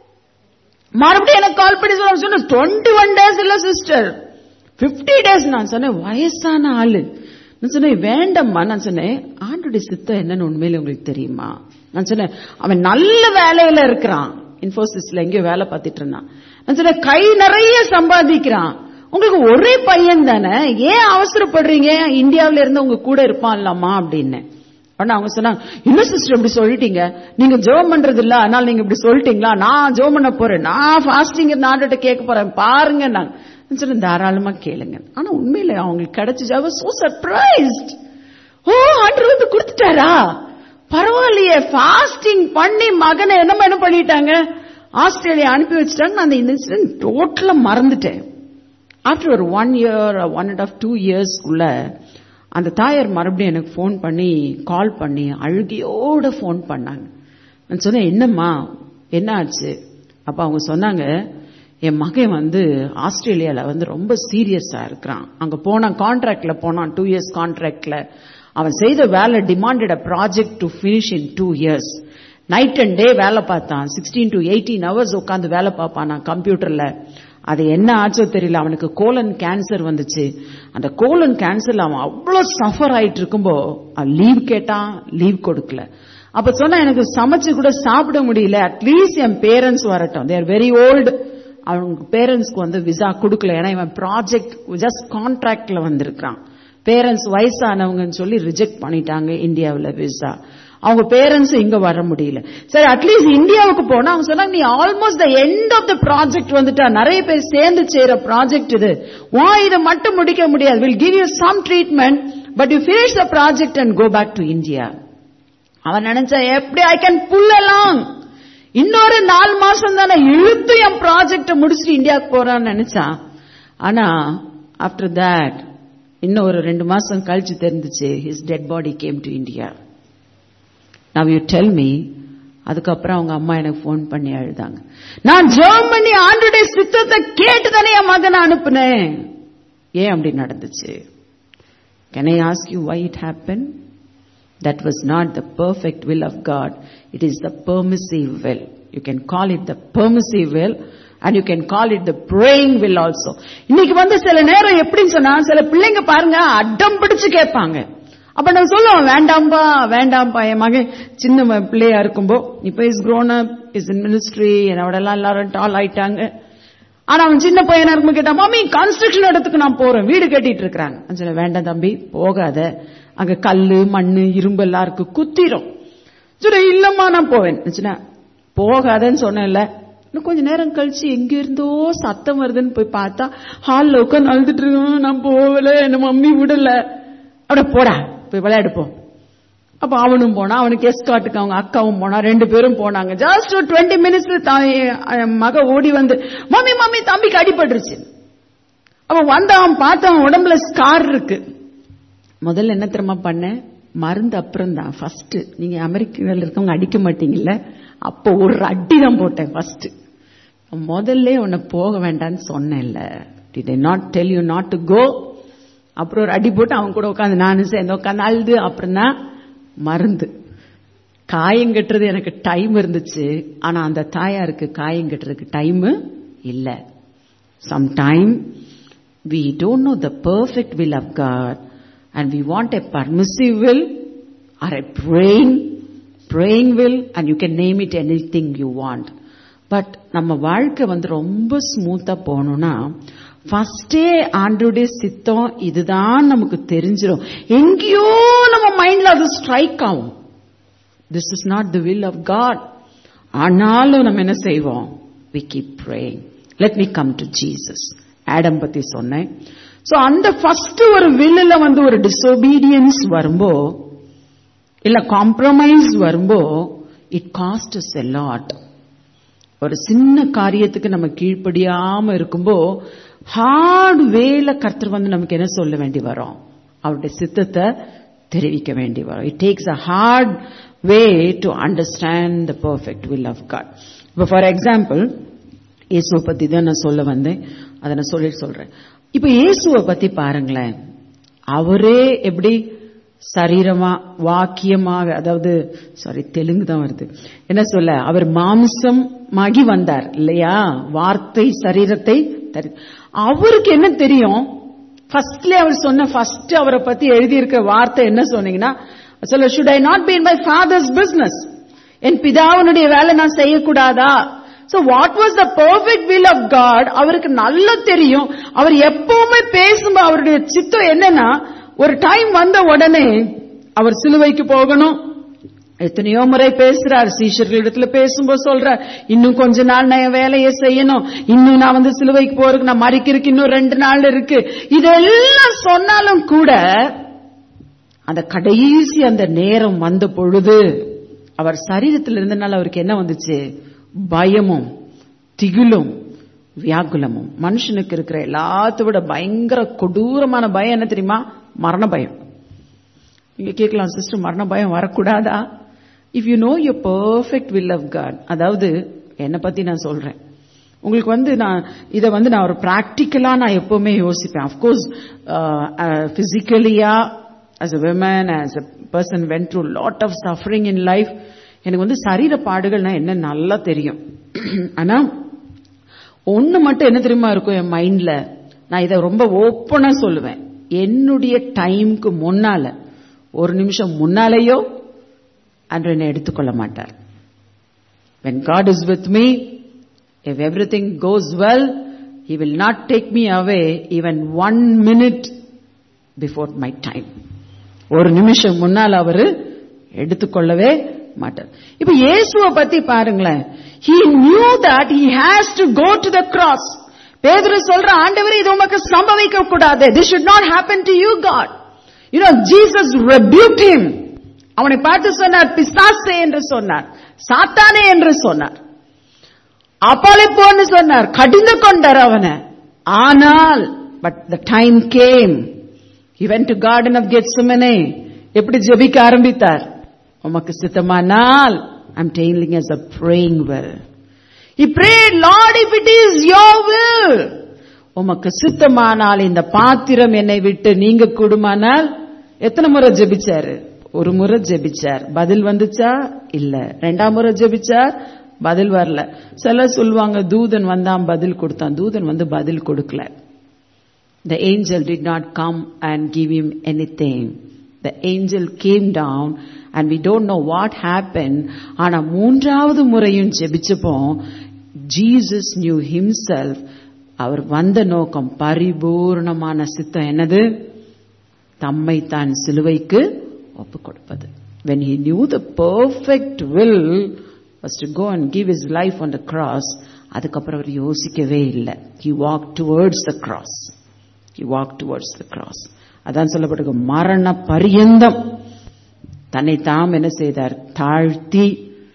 மறுபடியும் எனக்கு கால் பண்ணி சொல்ல சொன்ன டுவெண்ட்டி ஒன் டேஸ் இல்ல சிஸ்டர் பிப்டி டேஸ் நான் சொன்னேன் வயசான ஆளு நான் சொன்னேன் வேண்டாம்மா நான் சொன்னேன் ஆண்டுடைய சித்தம் என்னன்னு உண்மையில உங்களுக்கு தெரியுமா நான் சொன்னேன் அவன் நல்ல வேலையில இருக்கிறான் இன்போசிஸ்ல எங்கேயோ வேலை பார்த்துட்டு இருந்தான் நான் சொன்னேன் கை நிறைய சம்பாதிக்கிறான் உங்களுக்கு ஒரே பையன் தானே ஏன் அவசரப்படுறீங்க இந்தியாவில இருந்து உங்க கூட இருப்பான்லாமா அப்படின்னு உடனே அவங்க சொன்னாங்க என்ன சிஸ்டர் இப்படி சொல்லிட்டீங்க நீங்க ஜோம் பண்றது இல்ல அதனால நீங்க இப்படி சொல்லிட்டீங்களா நான் ஜோம் பண்ண போறேன் நான் ஃபாஸ்டிங் நான்கிட்ட கேட்க போறேன் பாருங்க நான் சொன்னேன் தாராளமா கேளுங்க ஆனா உண்மையில அவங்களுக்கு கிடைச்சு அவ சோ சர்ப்ரைஸ்ட் ஓ ஆண்டர் வந்து கொடுத்துட்டாரா பரவாயில்லையே ஃபாஸ்டிங் பண்ணி மகனை என்ன என்ன பண்ணிட்டாங்க ஆஸ்திரேலியா அனுப்பி வச்சுட்டாங்க நான் அந்த இன்சிடென்ட் டோட்டலா மறந்துட்டேன் ஆஃப்டர் ஒரு one year one and half two years உள்ள அந்த தாயார் மறுபடியும் எனக்கு ஃபோன் பண்ணி கால் பண்ணி அழுகையோட ஃபோன் பண்ணாங்க நான் சொன்னேன் என்னம்மா என்ன ஆச்சு அப்ப அவங்க சொன்னாங்க என் மகன் வந்து ஆஸ்திரேலியால வந்து ரொம்ப சீரியஸா இருக்கிறான் அங்க போனான் கான்ட்ராக்ட்ல போனான் டூ இயர்ஸ் கான்ட்ராக்ட்ல அவன் செய்த வேலை demanded a project to finish in two years night and day வேலை பார்த்தான் சிக்ஸ்டீன் டு எயிட்டீன் ஹவர்ஸ் உட்காந்து வேலை பார்ப்பான் நான் கம்ப்யூட்டர்ல அது என்ன ஆச்சோ தெரியல அவனுக்கு கோலன் கேன்சர் வந்துச்சு அந்த கோலன் கேன்சர்ல அவன் அவ்வளவு சஃபர் ஆயிட்டு இருக்கும்போ அவன் லீவ் கேட்டான் லீவ் கொடுக்கல அப்ப சொன்னா எனக்கு சமைச்சு கூட சாப்பிட முடியல அட்லீஸ்ட் என் பேரண்ட்ஸ் வரட்டும் தேர் வெரி ஓல்டு அவங்க பேரண்ட்ஸ்க்கு வந்து விசா கொடுக்கல ஏன்னா இவன் ப்ராஜெக்ட் ஜஸ்ட் கான்ட்ராக்ட்ல வந்திருக்கான் பேரண்ட்ஸ் வயசானவங்கன்னு சொல்லி ரிஜெக்ட் பண்ணிட்டாங்க இந்தியாவில் விசா அவங்க பேரண்ட்ஸ் இங்க வர முடியல சரி அட்லீஸ்ட் இந்தியாவுக்கு போனா அவங்க சொன்னாங்க நீ almost the end of the project வந்துட்டா நிறைய பேர் சேர்ந்து செய்யற ப்ராஜெக்ட் இது வா இதை மட்டும் முடிக்க முடியாது will give you some treatment but you finish the project and go back to India அவன் நினைச்சா எப்படி ஐ கேன் புல் அலாங் இன்னொரு நாலு மாசம் தானே இழுத்து என் ப்ராஜெக்ட முடிச்சுட்டு இந்தியாவுக்கு போறான்னு நினைச்சான் ஆனா ஆஃப்டர் தட் இன்னும் ஒரு ரெண்டு மாசம் கழிச்சு தெரிஞ்சிச்சு his dead body came to India now you tell me அதுக்கப்புறம் அவங்க அம்மா எனக்கு ஃபோன் பண்ணி அழுதாங்க நான் ஜெபம் பண்ணி ஆண்டுடைய சித்தத்தை கேட்டு தானே என் மகனை அனுப்புனேன் ஏன் அப்படி நடந்துச்சு can I ask you why it happen that was not the perfect will of God it is the permissive will you can call it the permissive will and you can call it the praying will also இன்னைக்கு வந்து சில நேரம் எப்படின்னு சொன்னா சில பிள்ளைங்க பாருங்க அடம் பிடிச்சு கேட்பாங்க அப்ப நான் சொல்லுவோம் வேண்டாம்பா வேண்டாம்பா என் மகன் சின்ன ம- பிள்ளையா இருக்கும்போ இப்ப is grown up is in ministry என்னோட எல்லாம் எல்லாரும் டால் ஆயிட்டாங்க ஆனா அவன் சின்ன பையனா இருக்கும்போது கேட்டான் மாமி கன்ஸ்ட்ரக்ஷன் இடத்துக்கு நான் போறேன் வீடு கட்டிட்டு இருக்கிறாங்க நான் சொன்னேன் வேண்டாம் தம்பி போகாத அங்க கல்லு மண்ணு இரும்பு எல்லாம் இருக்கு குத்திரும் சரி இல்லம்மா நான் போவேன் நான் சொன்னேன், போகாதன்னு சொன்னேன்ல இன்னும் கொஞ்ச நேரம் கழிச்சு எங்க இருந்தோ சத்தம் வருதுன்னு போய் பார்த்தா ஹால்ல உட்காந்து அழுதுட்டு இருக்கோம் நான் போகல என்ன மம்மி விடல அப்படி போடா போய் விளையாடுப்போம் அப்ப அவனும் போனா அவனுக்கு எஸ்காட்டுக்கு அவங்க அக்காவும் போனா ரெண்டு பேரும் போனாங்க ஜஸ்ட் ஒரு டுவெண்ட்டி மினிட்ஸ் மக ஓடி வந்து மம்மி மம்மி தம்பிக்கு அடிபட்டுருச்சு அவன் வந்தான் பார்த்தான் உடம்புல ஸ்கார் இருக்கு முதல்ல என்ன தெரியுமா பண்ணேன் மருந்து அப்புறம் தான் ஃபர்ஸ்ட் நீங்க அமெரிக்காவில் இருக்கவங்க அடிக்க மாட்டீங்கல்ல அப்போ ஒரு அடி தான் போட்டேன் ஃபர்ஸ்ட் முதல்ல உன்னை போக வேண்டாம்னு சொன்னேன்ல did I not tell you not to go அப்புறம் ஒரு அடி போட்டு அவன் கூட உட்காந்து நானும் சேர்ந்து உட்காந்து அழுது அப்புறம் தான் மருந்து காயம் கட்டுறது எனக்கு டைம் இருந்துச்சு ஆனா அந்த தாயாருக்கு காயம் கட்டுறதுக்கு டைம் இல்ல sometime we don't know the perfect will of God and we want a permissive will or a praying praying will and you can name it anything you want but நம்ம வாழ்க்கை வந்து ரொம்ப ஸ்மூத்தா போகணும்னா ஃபர்ஸ்டே ஆண்டோடைய சித்தம் இதுதான் நமக்கு தெரிஞ்சிடும் எங்கேயோ நம்ம மைண்ட்ல அது ஸ்ட்ரைக் ஆகும் this is not the will of God ஆனாலும் நம்ம என்ன செய்வோம் we keep praying let me come to Jesus Adam பத்தி சொன்னேன் சோ அந்த ஃபர்ஸ்ட் ஒரு வில்லுல வந்து ஒரு டிசோபீடியன்ஸ் வரும்போ இல்ல காம்ப்ரமைஸ் வரும்போ இட் காஸ்ட் எ லாட் ஒரு சின்ன காரியத்துக்கு நம்ம கீழ்ப்படியாம இருக்கும்போ ஹார்ட் வேல கர்த்தர் வந்து நமக்கு என்ன சொல்ல வேண்டி வரும் அவருடைய சித்தத்தை தெரிவிக்க வேண்டி வரும் it takes a hard way to understand the perfect will of God இப்போ ஃபார் எக்ஸாம்பிள் இயேசுவை பத்தி தான் நான் சொல்ல வந்தேன் அதை நான் சொல்லிட்டு சொல்றேன் இப்ப இயேசுவை பத்தி பாருங்களேன் அவரே எப்படி சரீரமா வாக்கியமாக அதாவது சாரி தெலுங்கு தான் வருது என்ன சொல்ல அவர் மாம்சமாகி வந்தார் இல்லையா வார்த்தை சரீரத்தை தரி அவருக்கு என்ன தெரியும் ஃபர்ஸ்ட்ல அவர் சொன்ன ஃபர்ஸ்ட் அவரை பத்தி எழுதியிருக்க வார்த்தை என்ன சொன்னீங்கன்னா சொல்ல should I not be in my father's business என் பிதாவனுடைய வேலை நான் செய்யக்கூடாதா so what was the perfect will of God அவருக்கு நல்லா தெரியும் அவர் எப்பவுமே பேசும்போது அவருடைய சித்தம் என்னன்னா ஒரு டைம் வந்த உடனே அவர் சிலுவைக்கு போகணும் எத்தனையோ முறை பேசுறார் சீஷர்களிடத்துல பேசும்போது சொல்றார் இன்னும் கொஞ்ச நாள் நான் என் வேலையை செய்யணும் இன்னும் நான் வந்து சிலுவைக்கு போறதுக்கு நான் மறிக்கிறதுக்கு இன்னும் ரெண்டு நாள் இருக்கு இதெல்லாம் சொன்னாலும் கூட அந்த கடைசி அந்த நேரம் வந்த பொழுது அவர் சரீரத்தில் இருந்தனால அவருக்கு என்ன வந்துச்சு பயமும் திகிலும் வியாகுலமும் மனுஷனுக்கு இருக்கிற எல்லாத்த விட பயங்கர கொடூரமான பயம் என்ன தெரியுமா மரண பயம் நீங்க கேட்கலாம் சிஸ்டர் மரண பயம் வரக்கூடாதா if you know you perfect will of God அதாவது என்னை பத்தி நான் சொல்றேன் உங்களுக்கு வந்து நான் இதை வந்து நான் ஒரு பிராக்டிக்கலா நான் எப்பவுமே யோசிப்பேன் அஃப்கோர்ஸ் பிசிக்கலியா as a woman as a person went through lot of suffering in life எனக்கு வந்து சரீர பாடுகள்னா என்ன நல்லா தெரியும் ஆனா ஒண்ணு மட்டும் என்ன தெரியுமா இருக்கும் என் மைண்ட்ல நான் இதை ரொம்ப ஓப்பனா சொல்லுவேன் என்னுடைய டைம்க்கு முன்னால ஒரு நிமிஷம் முன்னாலேயோ அன்று என்னை எடுத்துக்கொள்ள மாட்டார் when god is with me if everything goes well he will not take me away even one minute before my time ஒரு நிமிஷம் முன்னால் அவரு எடுத்துக்கொள்ளவே மாட்டார் இப்ப இயேசுவை பத்தி பாருங்களேன் he knew that he has to go to the cross பேதுரு சொல்ற ஆண்டவரே இது உமக்கு சம்பவிக்க கூடாது this should not happen to you god you know jesus rebuked him அவனை பார்த்து சொன்னார் பிசாசே என்று சொன்னார் சாத்தானே என்று சொன்னார் அப்பாலே போன்னு சொன்னார் கடிந்து கொண்டார் அவனை ஆனால் but the time came he went to garden of gethsemane எப்படி ஜெபிக்க ஆரம்பித்தார் உமக்கு சித்தமானால் i'm telling as a praying well he prayed lord if it is your will உமக்கு சித்தமானால் இந்த பாத்திரம் என்னை விட்டு நீங்க கூடுமானால் எத்தனை முறை ஜெபிச்சாரு ஒரு முறை ஜெபிச்சார் பதில் வந்துச்சா இல்ல ரெண்டாம் முறை ஜெபிச்சார் பதில் வரல சில சொல்லுவாங்க தூதன் வந்தான் பதில் கொடுத்தான் தூதன் வந்து பதில் கொடுக்கல The angel did not come and give him anything. the angel came down and we don't know what happened ஆனா மூன்றாவது முறையும் ஜெபிச்சப்போ ஜீசஸ் knew himself அவர் வந்த நோக்கம் பரிபூர்ணமான சித்தம் என்னது தம்மை தான் சிலுவைக்கு ஒப்பு கொடுப்பது when he knew the perfect will was to go and give his life on the cross அதுக்கப்புறம் அவர் யோசிக்கவே இல்லை he walked towards the cross he walked towards the cross அதான் சொல்லப்பட்டிருக்கு மரண பரியந்தம் தன்னை தாம் என்ன செய்தார் தாழ்த்தி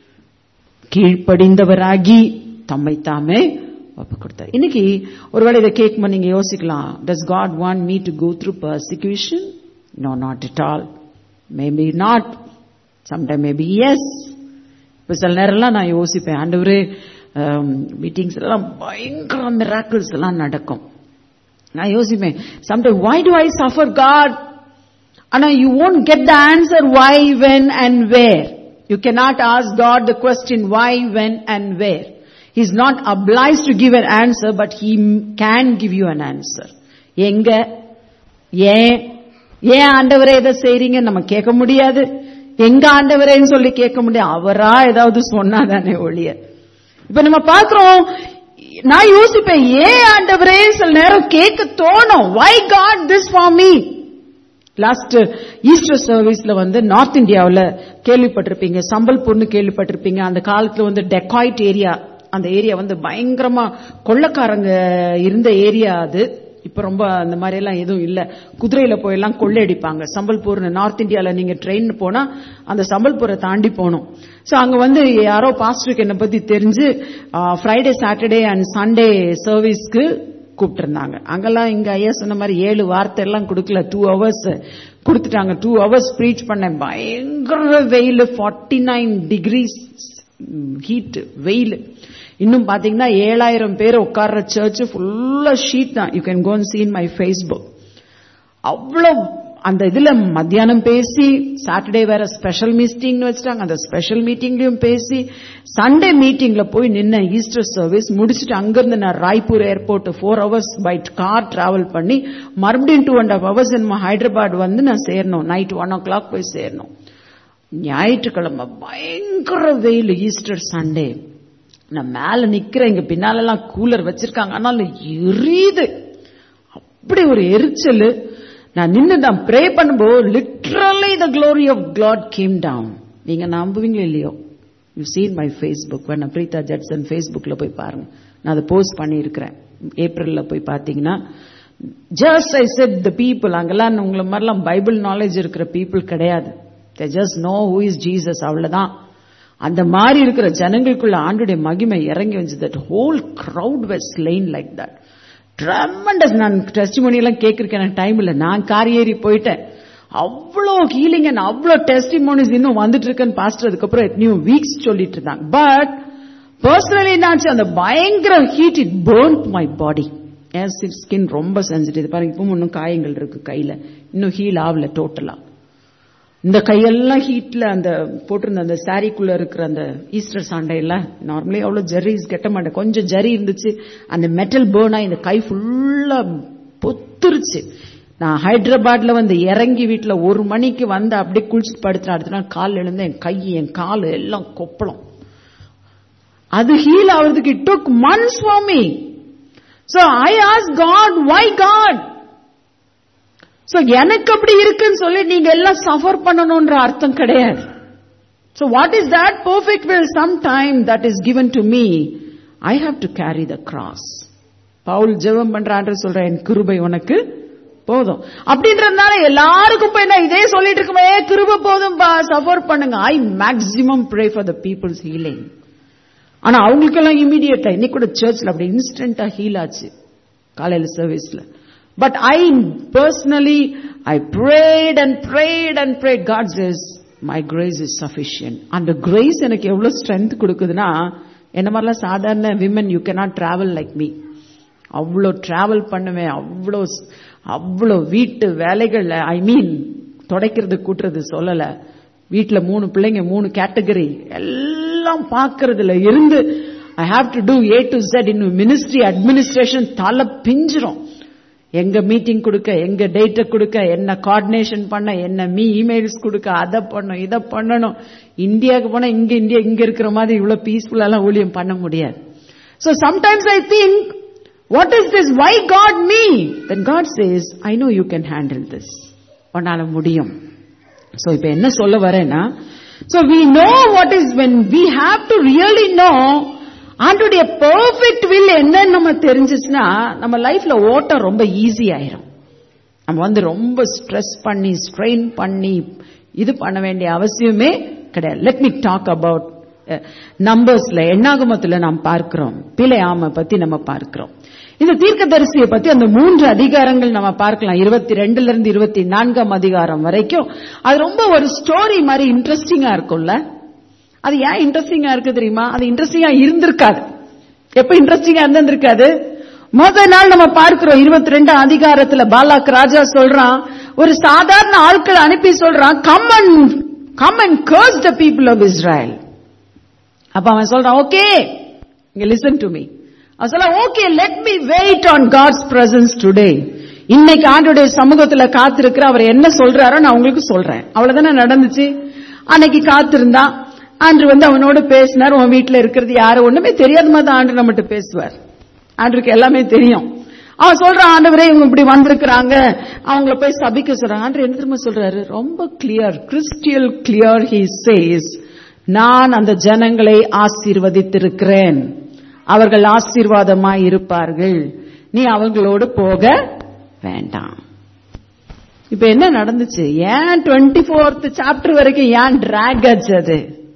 கீழ்ப்படிந்தவராகி தம்மை தாமே ஒப்பு கொடுத்தார் இன்னைக்கு ஒருவேளை இதை கேட்கும்போது நீங்க யோசிக்கலாம் does God want me to go through persecution no not it all maybe not sometime maybe yes இப்போ சில நேரம்லாம் நான் யோசிப்பேன் ஆண்டவரே மீட்டிங்ஸ் எல்லாம் பயங்கர மிராக்கிள்ஸ் எல்லாம் நடக்கும் நான் யோசிப்பேன் sometime why do I suffer God ஆனா you won't get the answer why when and where you cannot ask God the question why when and where he is not obliged to give an answer but he can give you an answer எங்க ஏன் ஏன் ஆண்டவரே இதை செய்றீங்க நம்ம கேட்க முடியாது எங்க ஆண்டவரேன்னு சொல்லி கேட்க முடியாது அவரா ஏதாவது சொன்னாதானே ஒழிய இப்ப நம்ம பாக்குறோம் நான் யோசிப்பேன் ஏன் ஆண்டவரே சில நேரம் கேட்க தோணும் why God this for me last Easter சர்வீஸ்ல வந்து நார்த் இந்தியாவில் கேள்விப்பட்டிருப்பீங்க சம்பல்பூர்னு கேள்விப்பட்டிருப்பீங்க அந்த காலத்துல வந்து டெக்காய்ட் ஏரியா அந்த ஏரியா வந்து பயங்கரமா கொள்ளக்காரங்க இருந்த ஏரியா அது இப்ப ரொம்ப அந்த மாதிரி எல்லாம் எதுவும் இல்ல குதிரையில போய் எல்லாம் கொள்ளையடிப்பாங்க சம்பல்பூர் நார்த் இந்தியால நீங்க ட்ரெயின் போனா அந்த சம்பல்பூரை தாண்டி போகணும் சோ அங்க வந்து யாரோ பாஸ்டருக்கு என்ன பத்தி தெரிஞ்சு ஃப்ரைடே சாட்டர்டே அண்ட் சண்டே சர்வீஸ்க்கு கூப்பிட்டிருந்தாங்க அங்கெல்லாம் இங்க ஐயா சொன்ன மாதிரி ஏழு வார்த்தை எல்லாம் கொடுக்கல டூ ஹவர்ஸ் கொடுத்துட்டாங்க டூ ஹவர்ஸ் ப்ரீச் பண்ணேன் பயங்கர வெயில் ஃபார்ட்டி நைன் டிகிரிஸ் ஹீட் வெயில் இன்னும் பாத்தீங்கன்னா ஏழாயிரம் பேர் உட்கார்ற சர்ச் ஃபுல்லா ஷீட் தான் you can go and seen my Facebook அவ்வளவு அந்த இதுல மத்தியானம் பேசி சாட்டர்டே வேற ஸ்பெஷல் மீட்டிங் வச்சுட்டாங்க அந்த ஸ்பெஷல் மீட்டிங்லயும் பேசி சண்டே மீட்டிங்ல போய் நின்ன ஈஸ்டர் சர்வீஸ் முடிச்சுட்டு அங்கிருந்து நான் Raipur airport four hours by car travel பண்ணி மறுபடியும் டூ அண்ட் ஹாஃப் ஹவர்ஸ் நம்ம ஹைதராபாத் வந்து நான் சேரணும் நைட் ஒன் ஓ கிளாக் போய் சேரணும் ஞாயிற்றுக்கிழமை பயங்கர வெயில் ஈஸ்டர் சண்டே நான் மேல நிக்கிறேன் இங்க பின்னாலெல்லாம் கூலர் வச்சிருக்காங்க ஆனாலும் எரியுது அப்படி ஒரு எரிச்சல் நான் நின்று நான் ப்ரே பண்ணும்போது literally the glory of God came down நீங்க நம்புவீங்களோ இல்லையோ யூ சீன் மை ஃபேஸ்புக் வேணா பிரீதா ஜட்சன் ஃபேஸ்புக்ல போய் பாருங்க நான் அதை போஸ்ட் பண்ணியிருக்கிறேன் ஏப்ரல்ல போய் பார்த்தீங்கன்னா just I said the people அங்கெல்லாம் உங்களை மாதிரிலாம் பைபிள் நாலேஜ் இருக்கிற பீப்புள் கிடையாது they just know who is Jesus அவ்வளவுதான் அந்த மாதிரி இருக்கிற ஜனங்களுக்குள்ள ஆண்டுடைய மகிமை இறங்கி வந்து that whole crowd was slain like that tremendous நான் டெஸ்டிமோனி எல்லாம் கேட்கிருக்கேன் எனக்கு டைம் இல்லை நான் கார் ஏறி போயிட்டேன் அவ்வளோ ஹீலிங் அண்ட் அவ்வளோ டெஸ்டிமோனிஸ் இன்னும் வந்துட்டு இருக்குன்னு பாஸ்டர் அதுக்கப்புறம் எத்தனையோ வீக்ஸ் சொல்லிட்டு இருந்தாங்க பட் பர்சனலி என்னாச்சு அந்த பயங்கர heat it burn my body என் ஸ்கின் ரொம்ப சென்சிட்டிவ் பாருங்க இப்போ இன்னும் காயங்கள் இருக்கு கையில இன்னும் ஹீல் ஆகல டோட்டலா இந்த கையெல்லாம் ஹீட்ல அந்த போட்டிருந்த அந்த சாரிக்குள்ள இருக்கிற அந்த ஈஸ்டர் சண்டையெல்லாம் நார்மலி அவ்வளவு ஜெரிஸ் கெட்ட மாட்டேன் கொஞ்சம் ஜரி இருந்துச்சு அந்த மெட்டல் பேர்னா இந்த கை ஃபுல்லா பொத்துருச்சு நான் ஹைதராபாத்ல வந்து இறங்கி வீட்டுல ஒரு மணிக்கு வந்து அப்படியே குளிச்சுட்டு படுத்துறேன் அடுத்த நாள் கால் எழுந்து என் கை என் கால் எல்லாம் கொப்பளம் அது ஹீல் ஆகுறதுக்கு it took months for me so I ask God why God so எனக்கு அப்படி இருக்குன்னு சொல்லி நீங்க எல்லாம் சஃபர் பண்ணணும்ன்ற அர்த்தம் கிடையாது so what is that perfect will some time that is given to me I have to carry the cross Paul ஜெபம் பண்றான்ற சொல்ற என் கிருபை உனக்கு போதும் அப்படின்றதுனால எல்லாருக்கும் போய் நான் இதே சொல்லிட்டு இருக்குமே கிருபை போதும் சஃபர் பண்ணுங்க I maximum pray for the people's healing ஆனா அவங்களுக்கெல்லாம் இமீடியட்டா இன்னைக்கு கூட சர்ச்ல அப்படி இன்ஸ்டன்டா ஹீல் ஆச்சு காலையில சர்வீஸ்ல but I personally I prayed and prayed and prayed God says my grace is sufficient அந்த கிரேஸ் எனக்கு எவ்வளவு ஸ்ட்ரென்த் கொடுக்குதுன்னா என்ன மாதிரிலாம் சாதாரண women you cannot travel like me அவ்வளோ டிராவல் பண்ணுவேன் அவ்வளோ அவ்வளோ வீட்டு வேலைகள் ஐ மீன் துடைக்கிறது கூட்டுறது சொல்லல வீட்டுல மூணு பிள்ளைங்க மூணு கேட்டகரி எல்லாம் பார்க்கறதுல இருந்து I have to do A to Z in ministry administration தலை பிஞ்சிரும் எங்க மீட்டிங் கொடுக்க எங்க டேட்டை கொடுக்க என்ன கோஆர்டினேஷன் பண்ண என்ன மீ இமெயில்ஸ் கொடுக்க அதை பண்ணணும் இதை பண்ணணும் இந்தியாவுக்கு போனா இங்க இந்தியா இங்க இருக்கிற மாதிரி இவ்வளவு பீஸ்ஃபுல்லாலாம் ஊழியம் பண்ண முடியாது So sometimes I think, what is this? Why God me? Then God says, I know you can handle this. உன்னால முடியும் So இப்ப என்ன சொல்ல வரேன்னா So we know what is when we have to really know ஆண்டுடைய பெர்ஃபெக்ட் வில் என்னன்னு நம்ம தெரிஞ்சிச்சுன்னா நம்ம லைஃப்ல ஓட்டம் ரொம்ப ஈஸி ஆயிரும் நம்ம வந்து ரொம்ப ஸ்ட்ரெஸ் பண்ணி ஸ்ட்ரெயின் பண்ணி இது பண்ண வேண்டிய அவசியமே கிடையாது லெட் மீ டாக் அபவுட் நம்பர்ஸ்ல எண்ணாகமத்துல நாம் பார்க்கிறோம் பிழையாம பத்தி நம்ம பார்க்கிறோம் இந்த தீர்க்கதரிசியை பத்தி அந்த மூன்று அதிகாரங்கள் நம்ம பார்க்கலாம் இருபத்தி ரெண்டுல இருந்து இருபத்தி நான்காம் அதிகாரம் வரைக்கும் அது ரொம்ப ஒரு ஸ்டோரி மாதிரி இன்ட்ரெஸ்டிங்கா இருக்கும்ல அது ஏன் இன்ட்ரெஸ்டிங்கா இருக்கு தெரியுமா அது இன்ட்ரெஸ்டிங்கா இருந்திருக்காது எப்ப இன்ட்ரெஸ்டிங்கா இருந்திருக்காது முதல் நாள் நம்ம பார்க்கிறோம் இருபத்தி ரெண்டு அதிகாரத்துல பாலாக் ராஜா சொல்றான் ஒரு சாதாரண ஆட்கள் அனுப்பி சொல்றான் come and come and curse the people of Israel அப்ப அவன் சொல்றான் ஓகே இங்க லிசன் டு மீ அவன் சொல்ல okay let me wait on God's presence today இன்னைக்கு ஆண்டுடைய சமூகத்துல காத்திருக்கிற அவர் என்ன சொல்றாரோ நான் உங்களுக்கு சொல்றேன் அவ்வளவுதானே நடந்துச்சு அன்னைக்கு காத்திருந்தா ஆண்டு வந்து அவனோடு பேசினார் உன் வீட்டுல இருக்கிறது யாரு ஒண்ணுமே தெரியாத மாதிரி தான் ஆண்டு நம்மகிட்ட பேசுவார் ஆண்டுக்கு எல்லாமே தெரியும் அவன் சொல்றான் ஆண்டவரே இவங்க இப்படி வந்திருக்கிறாங்க அவங்கள போய் சபிக்க சொல்றாங்க ஆண்டு என்ன திரும்ப சொல்றாரு ரொம்ப clear crystal clear he says நான் அந்த ஜனங்களை ஆசீர்வதித்திருக்கிறேன் அவர்கள் ஆசீர்வாதமாய் இருப்பார்கள் நீ அவங்களோடு போக வேண்டாம் இப்ப என்ன நடந்துச்சு ஏன் டுவெண்ட்டி ஃபோர்த் சாப்டர் வரைக்கும் ஏன் டிராக் ஆச்சு அது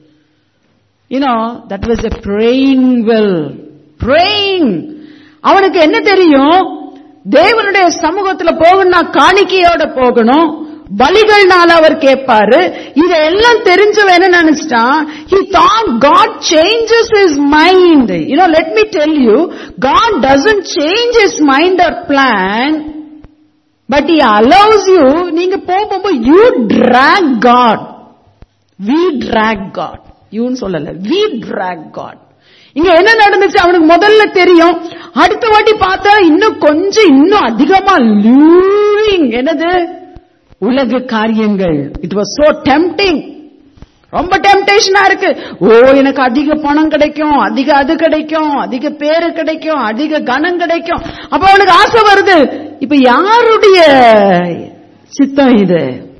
you know that was a praying well praying அவனுக்கு என்ன தெரியும் தேவனுடைய சமூகத்துல போகணும்னா காணிக்கையோட போகணும் பலிகள்னால அவர் கேட்பாரு இதெல்லாம் தெரிஞ்சவன் என்ன நினைச்சிட்டான் he thought god changes his mind you know let me tell you god doesn't change his mind or plan but he allows you நீங்க போகும்போது you drag god we drag god யூன்னு சொல்லல we drag god இங்க என்ன நடந்துச்சு அவனுக்கு முதல்ல தெரியும் அடுத்த வாட்டி பார்த்தா இன்னும் கொஞ்சம் இன்னும் அதிகமா லூரிங் என்னது உலக காரியங்கள் இட் வாஸ் சோ டெம்டிங் ரொம்ப டெம்டேஷனா இருக்கு ஓ எனக்கு அதிக பணம் கிடைக்கும் அதிக அது கிடைக்கும் அதிக பேரு கிடைக்கும் அதிக கனம் கிடைக்கும் அப்ப அவனுக்கு ஆசை வருது இப்ப யாருடைய சித்தம் இது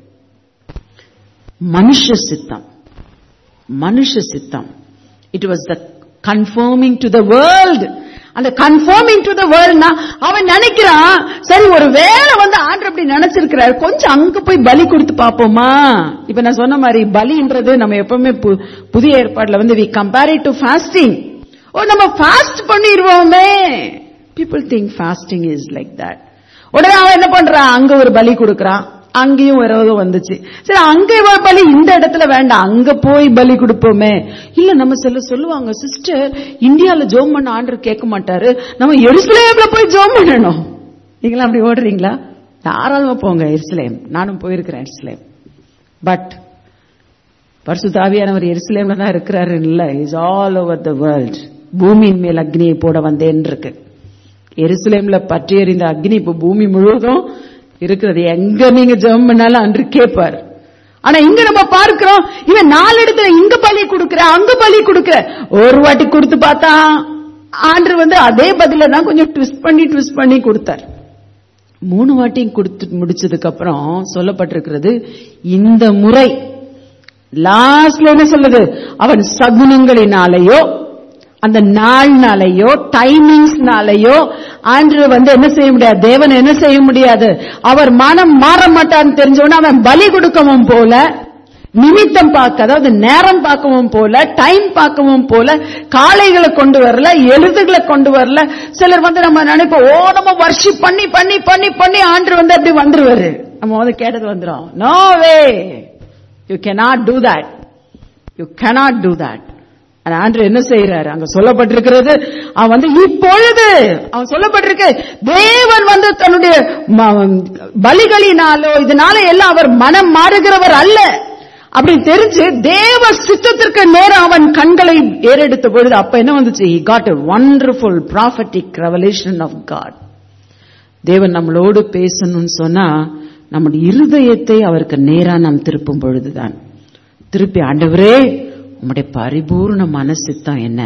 மனுஷ சித்தம் மனுஷ சித்தம் it was the conforming to the world அந்த கன்ஃபர்மிங் டு த வேர்ல்ட்னா அவன் நினைக்கிறான் சரி ஒரு வேலை வந்து ஆண்டர் அப்படி நினைச்சிருக்கிறார் கொஞ்சம் அங்க போய் பலி கொடுத்து பாப்போமா இப்ப நான் சொன்ன மாதிரி பலின்றது நம்ம எப்பவுமே புதிய ஏற்பாடுல வந்து we compare to fasting oh நம்ம ஃபாஸ்ட் பண்ணிடுவோமே people think fasting is like that உடனே அவன் என்ன பண்றான் அங்க ஒரு பலி கொடுக்கறான் அங்கேயும் விரோதம் வந்துச்சு சரி அங்க பலி இந்த இடத்துல வேண்டாம் அங்க போய் பலி கொடுப்போமே இல்ல நம்ம சொல்ல சொல்லுவாங்க சிஸ்டர் இந்தியால ஜோம் பண்ண ஆண்டர் கேட்க மாட்டாரு நம்ம எருசலேம்ல போய் ஜோம் பண்ணணும் நீங்களா அப்படி ஓடுறீங்களா தாராளமா போங்க எருசலேம் நானும் போயிருக்கிறேன் எருசலேம் பட் பரிசு தாவியானவர் எருசலேம்ல தான் இருக்கிறாரு இல்ல is all over the world பூமியின் மேல் அக்னியை போட வந்தேன் இருக்கு எருசலேம்ல பற்றி எறிந்த அக்னி இப்ப பூமி முழுவதும் இருக்கிறது எங்க நீங்க ஜெபம் பண்ணாலும் அன்று கேட்பார் ஆனா இங்க நம்ம பார்க்கிறோம் இவன் நாலு இடத்துல இங்க பலி கொடுக்கிற அங்க பலி கொடுக்கிற ஒரு வாட்டி கொடுத்து பார்த்தா ஆண்டு வந்து அதே பதில தான் கொஞ்சம் ட்விஸ்ட் பண்ணி ட்விஸ்ட் பண்ணி கொடுத்தார் மூணு வாட்டியும் கொடுத்து முடிச்சதுக்கு அப்புறம் சொல்லப்பட்டிருக்கிறது இந்த முறை லாஸ்ட்ல என்ன சொல்லுது அவன் சகுனங்களினாலேயோ அந்த நாள்னாலேயோ டைமிங்ஸ்னாலேயோ ஆண்டு வந்து என்ன செய்ய முடியாது தேவன் என்ன செய்ய முடியாது அவர் மனம் மாற மாட்டான்னு தெரிஞ்சவன அவன் பலி கொடுக்கவும் போல நிமித்தம் பார்க்க அதாவது நேரம் பார்க்கவும் போல டைம் பார்க்கவும் போல காளைகளை கொண்டு வரல எழுதுகளை கொண்டு வரல சிலர் வந்து நம்ம நினைப்போம் ஓ நம்ம வர்ஷிப் பண்ணி பண்ணி பண்ணி பண்ணி ஆண்டு வந்து அப்படி வந்துருவாரு நம்ம வந்து கேட்டது வந்துடும் no way you cannot do that you cannot do that ஆண்டு என்ன செய்யறாரு அங்க சொல்லப்பட்டிருக்கிறது அவன் வந்து இப்பொழுது அவன் சொல்லப்பட்டிருக்கு தேவன் வந்து தன்னுடைய பலிகளினாலோ இதனால எல்லாம் அவர் மனம் மாறுகிறவர் அல்ல அப்படி தெரிஞ்சு தேவ சித்தத்திற்கு நேரம் அவன் கண்களை ஏறெடுத்த பொழுது அப்ப என்ன வந்துச்சு he got a wonderful prophetic revelation of God தேவன் நம்மளோடு பேசணும்னு சொன்னா நம்முடைய இருதயத்தை அவருக்கு நேரா நாம் திருப்பும் பொழுதுதான் திருப்பி ஆண்டவரே உம்முடைய பரிபூர்ண மனசித்தம் என்ன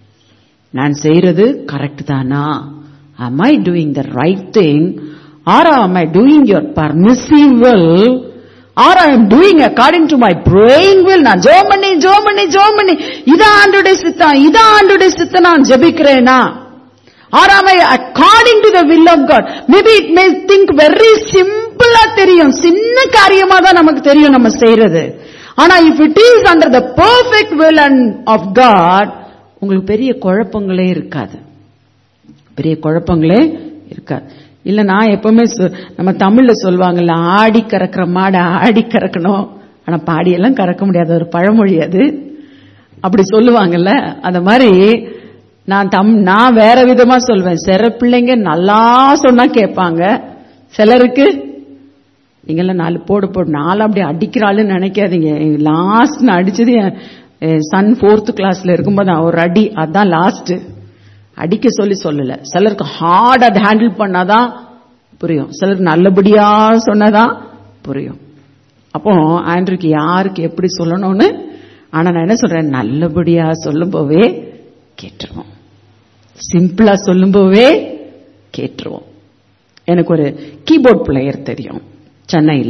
நான் செய்யறது கரெக்ட் தானா am i doing the right thing or am i doing your permissive will or i am doing according to my praying will நான் ஜெபம் பண்ணி ஜெபம் பண்ணி ஜெபம் பண்ணி இதான் ஆண்டுடைய சித்தம் இதான் ஆண்டுடைய சித்தம் நான் ஜெபிக்கிறேனா or am i according to the will of god maybe it may think very simple தெரியும் சின்ன காரியமா தான் நமக்கு தெரியும் நம்ம செய்யறது ஆனா if it is under the perfect will and of god உங்களுக்கு பெரிய குழப்பங்களே இருக்காது பெரிய குழப்பங்களே இருக்காது இல்ல நான் எப்பவுமே சொ- நம்ம தமிழ்ல சொல்லுவாங்கல்ல ஆடி கறக்கிற மாடை ஆடி கறக்கணும் ஆனா பாடியெல்லாம் கறக்க முடியாது ஒரு பழமொழி அது அப்படி சொல்லுவாங்கல்ல அந்த மாதிரி நான் தம் நான் வேற விதமா சொல்வேன் சில பிள்ளைங்க நல்லா சொன்னா கேட்பாங்க சிலருக்கு நீங்கெல்லாம் நாலு போடு போடு நாலு அப்படி அடிக்கிறாளுன்னு நினைக்காதீங்க லாஸ்ட் நான் அடிச்சது என் சன் ஃபோர்த் கிளாஸ்ல இருக்கும்போது நான் ஒரு அடி அதான் லாஸ்ட் அடிக்க சொல்லி சொல்லல சிலருக்கு ஹார்ட் அதை ஹேண்டில் பண்ணாதான் புரியும் சிலருக்கு நல்லபடியா சொன்னதான் புரியும் அப்போ ஆண்ட்ருக்கு யாருக்கு எப்படி சொல்லணும்னு ஆனா நான் என்ன சொல்றேன் நல்லபடியா சொல்லும் போவே கேட்டுருவோம் சிம்பிளா சொல்லும் போவே கேட்டுருவோம் எனக்கு ஒரு கீபோர்ட் பிளேயர் தெரியும் சென்னையில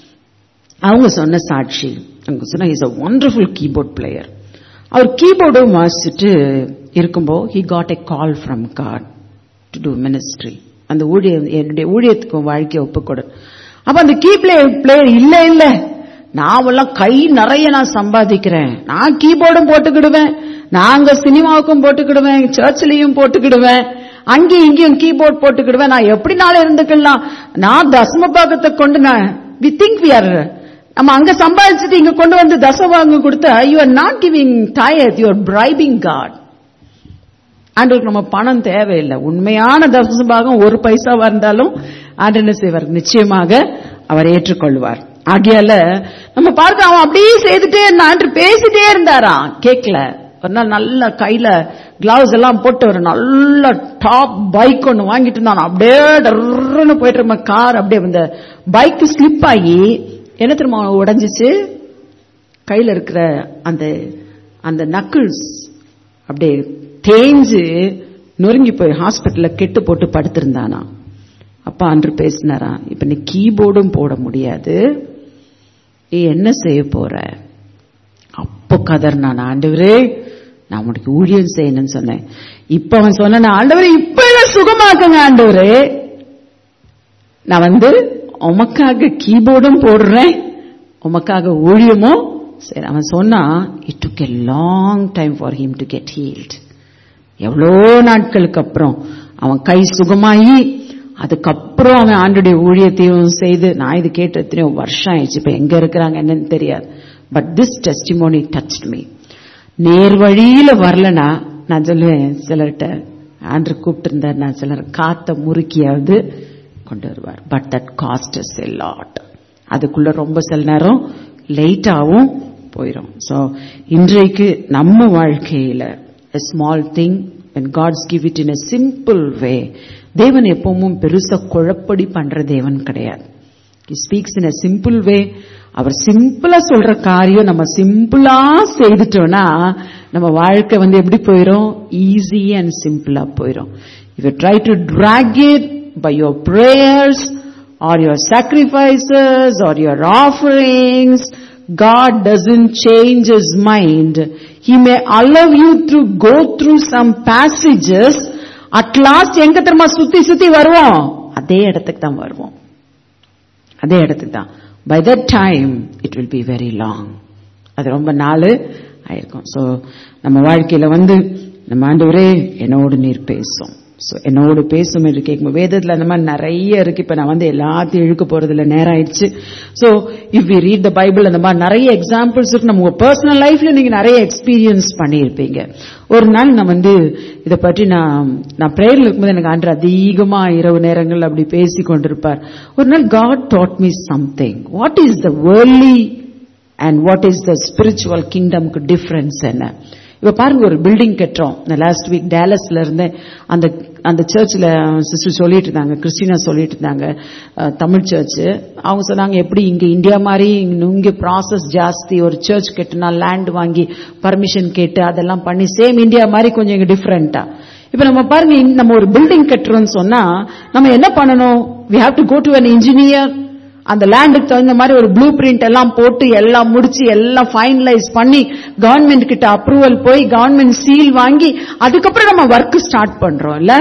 அவங்க சொன்ன சாட்சி அவங்க சொன்ன is a wonderful keyboard player அவர் கீபோர்டும் வாசிச்சுட்டு இருக்கும்போ he got a call from God to do ministry அந்த ஊழியம் என்னுடைய ஊழியத்துக்கு உன் வாழ்க்கையை ஒப்புக்கொடு அப்ப அந்த கீ பிளேயர் இல்ல இல்ல நாவெல்லாம் கை நிறைய நான் சம்பாதிக்கிறேன் நான் கீபோர்டும் போட்டுக்கிடுவேன் நாங்க சினிமாவுக்கும் போட்டுக்கிடுவேன் சர்ச்சிலையும் போட்டுக்கிடுவேன் அங்கேயும் இங்கேயும் கீபோர்ட் போட்டுக்கிடுவேன் நான் எப்படினாலும் இருந்துக்கலாம் நான் தசம பாகத்தை கொண்டு நான் வி திங்க் வி ஆர் நம்ம அங்க சம்பாதிச்சுட்டு இங்க கொண்டு வந்து தசவாங்கம் கொடுத்தா you are not giving tithe you are bribing God ஆண்டவருக்கு நம்ம பணம் தேவையில்லை உண்மையான தசபாகம் ஒரு பைசாவா இருந்தாலும் ஆண்டு என்ன செய்வார் நிச்சயமாக அவர் ஏற்றுக்கொள்வார் ஆகையால நம்ம பார்க்க அவன் அப்படியே செய்துட்டே இருந்தான் ஆண்டு பேசிட்டே இருந்தாராம் கேட்கல ஒரு நாள் நல்ல கையில கிளவுஸ் எல்லாம் போட்டு ஒரு நல்ல டாப் பைக் ஒன்னு வாங்கிட்டு இருந்தான் அப்படியே டர்ன்னு போயிட்டு இருந்த கார் அப்படியே இந்த பைக் ஸ்லிப் ஆகி என்ன திரும்ப உடைஞ்சிச்சு கையில இருக்கிற அந்த அந்த நக்கிள்ஸ் அப்படியே தேஞ்சு நொறுங்கி போய் ஹாஸ்பிட்டல்ல கெட்டு போட்டு படுத்திருந்தானா அப்பா அன்று பேசினாரா இப்ப நீ கீபோர்டும் போட முடியாது நீ என்ன செய்ய போற அப்போ கதர்னான் ஆண்டவரே நான் உனக்கு ஊழியம் செய்யணும்னு சொன்னேன் இப்ப அவன் சொன்ன ஆண்டவரே இப்ப என்ன சுகமாக்குங்க ஆண்டவரே நான் வந்து உமக்காக கீபோர்டும் போடுறேன் உமக்காக ஊழியமும் சரி அவன் சொன்னா it took a long time for him to get healed எவ்வளோ நாட்களுக்கு அப்புறம் அவன் கை சுகமாயி அதுக்கப்புறம் அவன் ஆண்டுடைய ஊழியத்தையும் செய்து நான் இது கேட்டு எத்தனையோ வருஷம் ஆயிடுச்சு இப்ப எங்க இருக்கிறாங்க என்னன்னு தெரியாது but this testimony touch me நேர் வழியில வரலனா நான் சொல்லுவேன் சிலர்கிட்ட ஆண்டு கூப்பிட்டு இருந்தார் நான் சிலர் காத்த முறுக்கியாவது கொண்டு வருவார் but that cost is a lot அதுக்குள்ள ரொம்ப சில நேரம் லேட்டாவும் போயிடும் சோ இன்றைக்கு நம்ம வாழ்க்கையில a small thing when God's give it in a simple way தேவன் எப்பவும் பெருசா குழப்படி பண்ற தேவன் கிடையாது He speaks in a simple way அவர் சிம்பிளா சொல்ற காரியம் நம்ம சிம்பிளா செய்துட்டோம்னா நம்ம வாழ்க்கை வந்து எப்படி போயிரும் ஈஸி அண்ட் சிம்பிளா போயிரும் if you try to drag it by your prayers or your sacrifices or your offerings God doesn't change his mind. He may allow you to go through some passages. At last எங்க தெரியுமா சுத்தி சுத்தி வருவோம் அதே இடத்துக்கு தான் வருவோம் அதே இடத்துக்கு தான் by that time it will be very long அது ரொம்ப நாள் ஆயிருக்கும் சோ நம்ம வாழ்க்கையில வந்து நம்ம ஆண்டவரே என்னோடு நீர் பேசும் சோ என்னோடு பேசும் என்று கேட்கும் வேதத்துல அந்த மாதிரி நிறைய இருக்கு இப்ப நான் வந்து எல்லாத்தையும் இழுக்க போறதுல நேரம் ஆயிடுச்சு so if we read the Bible அந்த மாதிரி நிறைய எக்ஸாம்பிள்ஸ் இருக்கு நம்ம உங்க பர்சனல் லைஃப்ல நீங்க நிறைய எக்ஸ்பீரியன்ஸ் பண்ணியிருப்பீங்க ஒரு நாள் நான் வந்து இதை பற்றி நான் நான் பிரேயர்ல இருக்கும்போது எனக்கு ஆண்டு அதிகமா இரவு நேரங்கள் அப்படி பேசி கொண்டிருப்பார் ஒரு நாள் God taught me something what is the வேர்லி and what is the spiritual கிங்டம்க்கு டிஃபரன்ஸ் என்ன இப்ப பாருங்க ஒரு பில்டிங் கட்டுறோம் லாஸ்ட் வீக் டேலஸ்ல இருந்து அந்த அந்த சர்ச்சில் சிஸ்டர் சொல்லிட்டு இருந்தாங்க கிறிஸ்டினா சொல்லிட்டு இருந்தாங்க அஹ், தமிழ் சர்ச் அவங்க சொன்னாங்க எப்படி இங்க இந்தியா மாதிரி இங்க ப்ராசஸ் ஜாஸ்தி ஒரு சர்ச் கட்டினா லேண்ட் வாங்கி பர்மிஷன் கேட்டு அதெல்லாம் பண்ணி சேம் இந்தியா மாதிரி கொஞ்சம் இங்க டிஃப்ரெண்டா இப்ப நம்ம பாருங்க இங்க நம்ம ஒரு பில்டிங் கட்டுறோம்னு சொன்னா நம்ம என்ன பண்ணணும் we have to go to an engineer அந்த லேண்டுக்கு தகுந்த மாதிரி ஒரு ப்ளூ பிரிண்ட் எல்லாம் போட்டு எல்லாம் முடிச்சு எல்லாம் ஃபைனலைஸ் பண்ணி கவர்மெண்ட் கிட்ட அப்ரூவல் போய் கவர்மெண்ட் சீல் வாங்கி அதுக்கப்புறம் நம்ம ஒர்க் ஸ்டார்ட் பண்றோம் இல்ல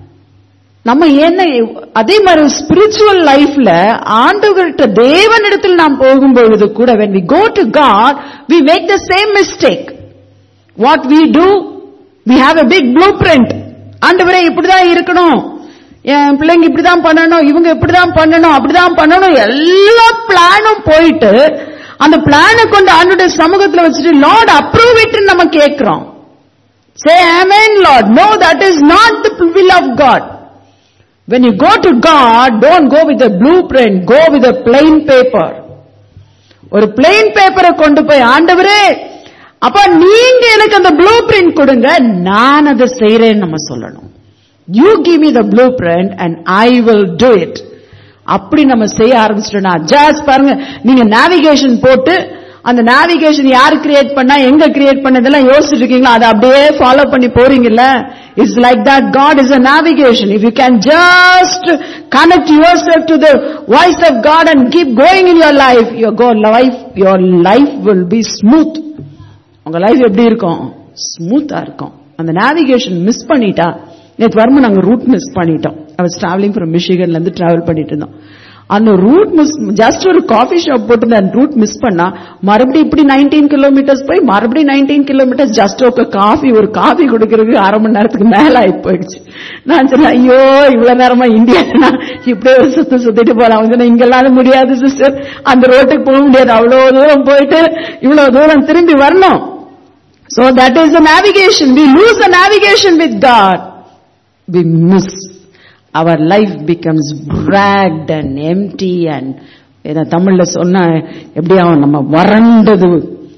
நம்ம என்ன அதே மாதிரி ஸ்பிரிச்சுவல் லைஃப்ல ஆண்டவர்கிட்ட தேவனிடத்தில் நாம் போகும்பொழுது கூட when we go to God we make the same mistake what we do we have a big blueprint ஆண்டவரே இப்படிதான் இருக்கணும் என் பிள்ளைங்க இப்படிதான் பண்ணணும் இவங்க இப்படிதான் பண்ணணும் அப்படிதான் பண்ணணும் எல்லா பிளானும் போயிட்டு அந்த பிளானை கொண்டு ஆண்டுடைய சமூகத்துல வச்சுட்டு லார்ட் அப்ரூவ் இட் நம்ம கேட்கிறோம் say amen lord no that is not the will of God when you go to God don't go with a blueprint go with a plain paper ஒரு பிளெயின் பேப்பரை கொண்டு போய் ஆண்டவரே அப்ப நீங்க எனக்கு அந்த ப்ளூ பிரிண்ட் கொடுங்க நான் அதை செய்யறேன்னு நம்ம சொல்லணும் you give me the blueprint and I will do it அப்படி நம்ம செய்ய ஆரம்பிச்சிட்டோம்னா ஜாஸ் பாருங்க நீங்க நேவிகேஷன் போட்டு அந்த நேவிகேஷன் யார் கிரியேட் பண்ணா எங்க கிரியேட் பண்ணதெல்லாம் யோசிச்சுட்டு இருக்கீங்களா அதை அப்படியே ஃபாலோ பண்ணி போறீங்கல்ல it's like that God is a navigation if you can just connect yourself to the voice of God and keep going in your life your go life your life will be smooth உங்க லைஃப் எப்படி இருக்கும் ஸ்மூத்தா இருக்கும் அந்த நேவிகேஷன் மிஸ் பண்ணிட்டா நேற்று வரும்போது நாங்க ரூட் மிஸ் பண்ணிட்டோம் ஐ வாஸ் டிராவலிங் ஃப்ரம் மிஷிகன்ல இருந்து டிராவல் பண்ணிட்டு இருந்தோம் அந்த ரூட் மிஸ் ஜஸ்ட் ஒரு காஃபி ஷாப் போட்டு அந்த ரூட் மிஸ் பண்ணா மறுபடியும் இப்படி நைன்டீன் கிலோமீட்டர்ஸ் போய் மறுபடியும் நைன்டீன் கிலோமீட்டர்ஸ் ஜஸ்ட் ஒரு காஃபி ஒரு காஃபி குடிக்கிறதுக்கு அரை மணி நேரத்துக்கு மேல ஆகி போயிடுச்சு நான் சொன்னேன் ஐயோ இவ்வளவு நேரமா இந்தியா இப்படியே ஒரு சுத்த சுத்திட்டு போலாம் அவங்க சொன்னா, இங்கெல்லாம் முடியாது சிஸ்டர் அந்த ரோட்டுக்கு போக முடியாது அவ்வளவு தூரம் போயிட்டு இவ்வளவு தூரம் திரும்பி வரணும் So that is the navigation. We lose the navigation with God. We miss. Our life becomes dragged and empty and இத தமிழ்ல சொன்ன எப்படி ஆகும் நம்ம வறண்டது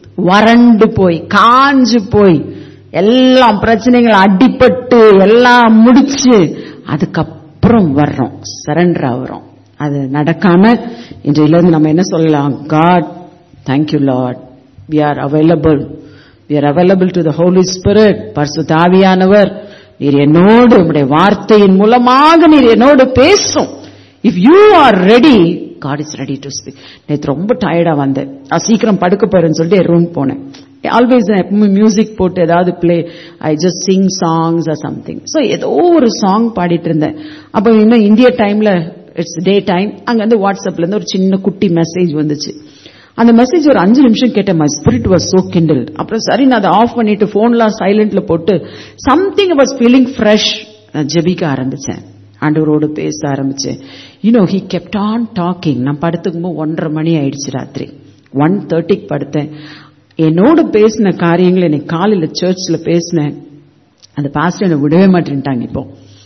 வறண்டு போய் காஞ்சு போய் எல்லாம் பிரச்சனைகள் அடிபட்டு எல்லாம் முடிச்சு அதுக்கப்புறம் வர்றோம் சரண்டர் ஆகுறோம் அது நடக்காம இன்றையிலிருந்து நம்ம என்ன சொல்லலாம் God thank you lord we are available we are available to the holy spirit பரிசுத்த ஆவியானவர் நீர் என்னோடு உம்முடைய வார்த்தையின் மூலமாக நீர் என்னோடு பேசும் if you are ready god is ready to speak நேத்து ரொம்ப டயர்டா வந்தேன் நான் சீக்கிரம் படுக்க போறேன்னு சொல்லிட்டு ரூம் போனேன் ஆல்வேஸ் எப்பவுமே மியூசிக் போட்டு ஏதாவது play I just sing songs or something so ஏதோ ஒரு சாங் பாடிட்டு இருந்தேன் அப்போ இன்னும் இந்திய டைம்ல இட்ஸ் டே டைம் அங்க வந்து வாட்ஸ்அப்ல இருந்து ஒரு சின்ன குட்டி மெசேஜ் வந்துச்சு அந்த மெசேஜ் ஒரு அஞ்சு நிமிஷம் கேட்டேன் my spirit was so kindle அப்புறம் சரி நான் அதை ஆஃப் பண்ணிட்டு போன்லாம் சைலண்ட்ல போட்டு சம்திங் வாஸ் ஃபீலிங் ஃப்ரெஷ் நான் ஜெபிக்க ஆரம்பிச்சேன் ஆண்டவரோடு பேச ஆரம்பிச்சேன் you know he kept on talking நான் படுத்துக்கும் போது ஒன்றரை மணி ஆயிடுச்சு ராத்திரி ஒன் தேர்ட்டிக்கு படுத்தேன் என்னோடு பேசின காரியங்கள் என்னை காலையில் சர்ச்சில் பேசினேன் அந்த பாஸ்டர் என்னை விடவே மாட்டேன்ட்டாங்க இப்போ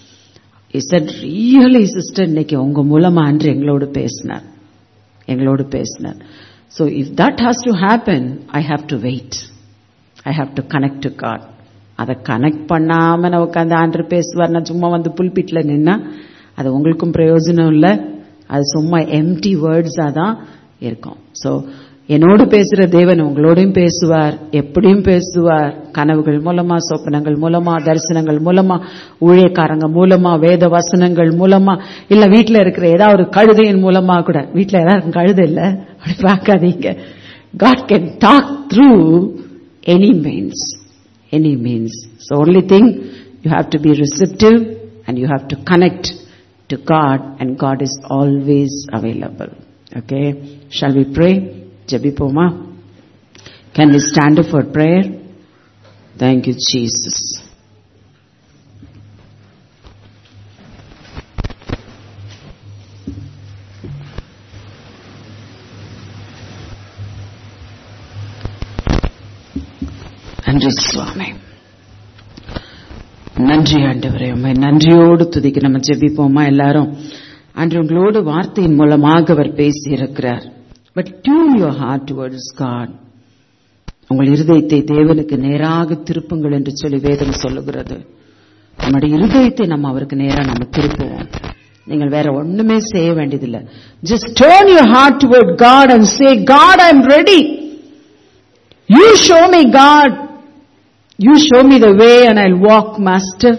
இஸ் தட் ரியலி சிஸ்டர் இன்னைக்கு உங்க மூலமா அன்று எங்களோடு பேசினார் எங்களோடு பேசினார் so if that has to happen I have to wait I have to connect to God அதை கனெக்ட் பண்ணாம நான் உட்காந்து ஆண்டு பேசுவார் நான் சும்மா வந்து புல்பிட்ல நின்னா அது உங்களுக்கும் பிரயோஜனம் இல்லை அது சும்மா எம்டி வேர்ட்ஸா தான் இருக்கும் ஸோ என்னோடு பேசுற தேவன் உங்களோடையும் பேசுவார் எப்படியும் பேசுவார் கனவுகள் மூலமா சொப்பனங்கள் மூலமா தரிசனங்கள் மூலமா ஊழியக்காரங்க மூலமா வேத வசனங்கள் மூலமா இல்ல வீட்டுல இருக்கிற ஏதாவது ஒரு கழுதையின் மூலமா கூட வீட்டுல ஏதாவது கழுதை இல்ல அப்படி பார்க்காதீங்க God can talk through any means any means so only thing you have to be receptive and you have to connect to God and God is always available. Okay? Shall we pray? Jabipoma. Can we stand up for prayer? Thank you, Jesus. நன்றி சுவாமி நன்றி ஆண்டவரே உண்மை நன்றியோடு துதிக்க நம்ம ஜெபிப்போமா எல்லாரும் அன்று உங்களோடு வார்த்தையின் மூலமாக அவர் பேசி இருக்கிறார் but tune your heart towards God உங்கள் இருதயத்தை தேவனுக்கு நேராக திருப்புங்கள் என்று சொல்லி வேதம் சொல்லுகிறது நம்முடைய இருதயத்தை நம்ம அவருக்கு நேரா நம்ம திருப்புவோம் நீங்கள் வேற ஒண்ணுமே செய்ய வேண்டியதில்லை just turn your heart toward God and say God I am ready you show me God you show me the way and I walk master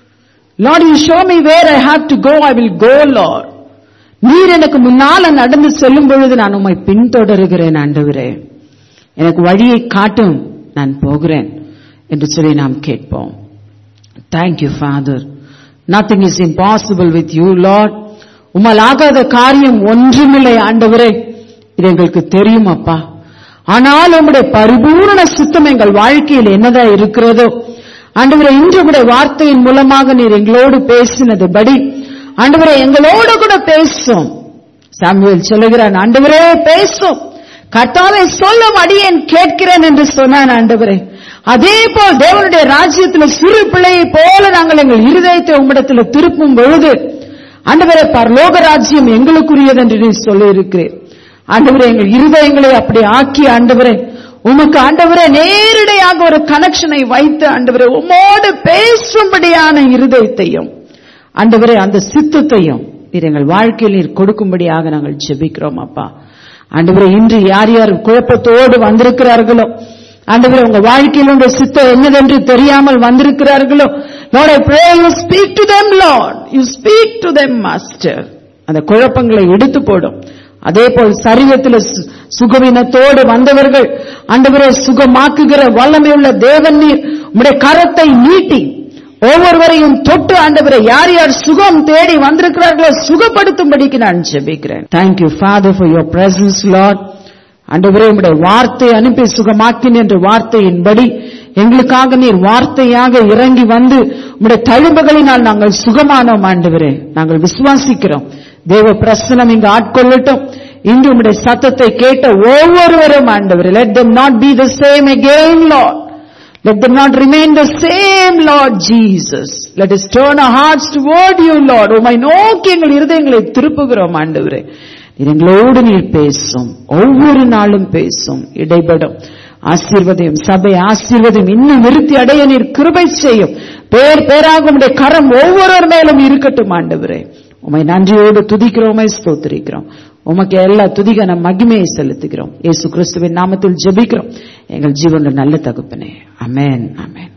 lord you show me where I have to go I will go lord நீர் எனக்கு முன்னால நடந்து செல்லும் பொழுது நான் உம்மை பின்தொடருகிறேன் ஆண்டவரே எனக்கு வழியை காட்டும் நான் போகிறேன் என்று சொல்லி நாம் கேட்போம் thank you father nothing is impossible with you lord உம்மால் ஆகாத காரியம் ஒன்றுமில்லை ஆண்டவரே இது எங்களுக்கு தெரியும் அப்பா ஆனால் உம்முடைய பரிபூரண சித்தம் எங்கள் வாழ்க்கையில் என்னதா இருக்கிறதோ ஆண்டவரே இன்று உடைய வார்த்தையின் மூலமாக நீர் எங்களோடு பேசினதுபடி ஆண்டவரே எங்களோடு கூட பேசும் சாமுவேல் சொல்லுகிறான் ஆண்டவரே பேசும் கர்த்தாவை சொல்லும் அடியேன் கேட்கிறேன் என்று சொன்னான் ஆண்டவரே அதே போல் தேவனுடைய ராஜ்யத்தில் சிறு பிள்ளையை போல நாங்கள் எங்கள் இருதயத்தை உம்மிடத்தில் திருப்பும் பொழுது ஆண்டவரே பரலோக ராஜ்யம் எங்களுக்குரியது என்று நீ சொல்லி இருக்கிறேன் ஆண்டவரே எங்கள் இருதயங்களை அப்படி ஆக்கி ஆண்டவரே உமக்கு ஆண்டவரே நேரடியாக ஒரு கனெக்ஷனை வைத்து ஆண்டவரே உமோடு பேசும்படியான இருதயத்தையும் ஆண்டவரே அந்த சித்தத்தையும் நீர் எங்கள் வாழ்க்கையில் நீர் கொடுக்கும்படியாக நாங்கள் ஜெபிக்கிறோம் அப்பா ஆண்டவரே இன்று யார் யார் குழப்பத்தோடு வந்திருக்கிறார்களோ ஆண்டவரே உங்க வாழ்க்கையில் உங்க சித்தம் என்னதென்று தெரியாமல் வந்திருக்கிறார்களோ Lord I pray you speak to them Lord you speak to them master அந்த குழப்பங்களை எடுத்து போடும் அதே போல் சரீரத்தில் சு- சுகவீனத்தோடு வந்தவர்கள் ஆண்டவரே சுகமாக்குகிற வல்லமையுள்ள தேவன் நீர் உம்முடைய கரத்தை நீட்டி ஒவ்வொருவரையும் தொட்டு ஆண்டவரை யார் யார் சுகம் தேடி வந்திருக்கிறார்களோ சுகப்படுத்தும்படிக்கு நான் ஜெபிக்கிறேன் thank you father for your presence lord ஆண்டவரே உம்முடைய வார்த்தை அனுப்பி சுகமாக்கின் என்ற வார்த்தையின்படி எங்களுக்காக நீர் வார்த்தையாக இறங்கி வந்து உம்முடைய தழும்புகளினால் நாங்கள் சுகமானோம் ஆண்டவரே நாங்கள் விசுவாசிக்கிறோம் தேவ பிரசனம் இங்கு ஆட்கொள்ளட்டும் இன்று உம்முடைய சத்தத்தை கேட்ட ஒவ்வொருவரும் ஆண்டவரே let them not be the same again lord Let them not remain the same, Lord Jesus. Let us turn our hearts toward you, Lord. உம்மை நோக்கி எங்கள் இருதயங்களை திருப்புகிறோம் ஆண்டவரே நீர் எங்களோடு நீர் பேசும் ஒவ்வொரு நாளும் பேசும் இடைபடும் ஆசீர்வதையும் சபை ஆசீர்வதையும் இன்னும் நிறுத்தி அடைய நீர் கிருபை செய்யும் பேர் பேராக உம்முடைய கரம் ஒவ்வொருவர் மேலும் இருக்கட்டும் ஆண்டவரே உம்மை நன்றியோடு துதிக்கிறோமை ஸ்தோத்திரிக்கிறோம் உமக்கு எல்லா துதிகான மகிமையை செலுத்துகிறோம் இயேசு கிறிஸ்துவின் நாமத்தில் ஜெபிக்கிறோம் எங்கள் ஜீவனுள்ள நல்ல தகுப்பனே அமேன் அமேன்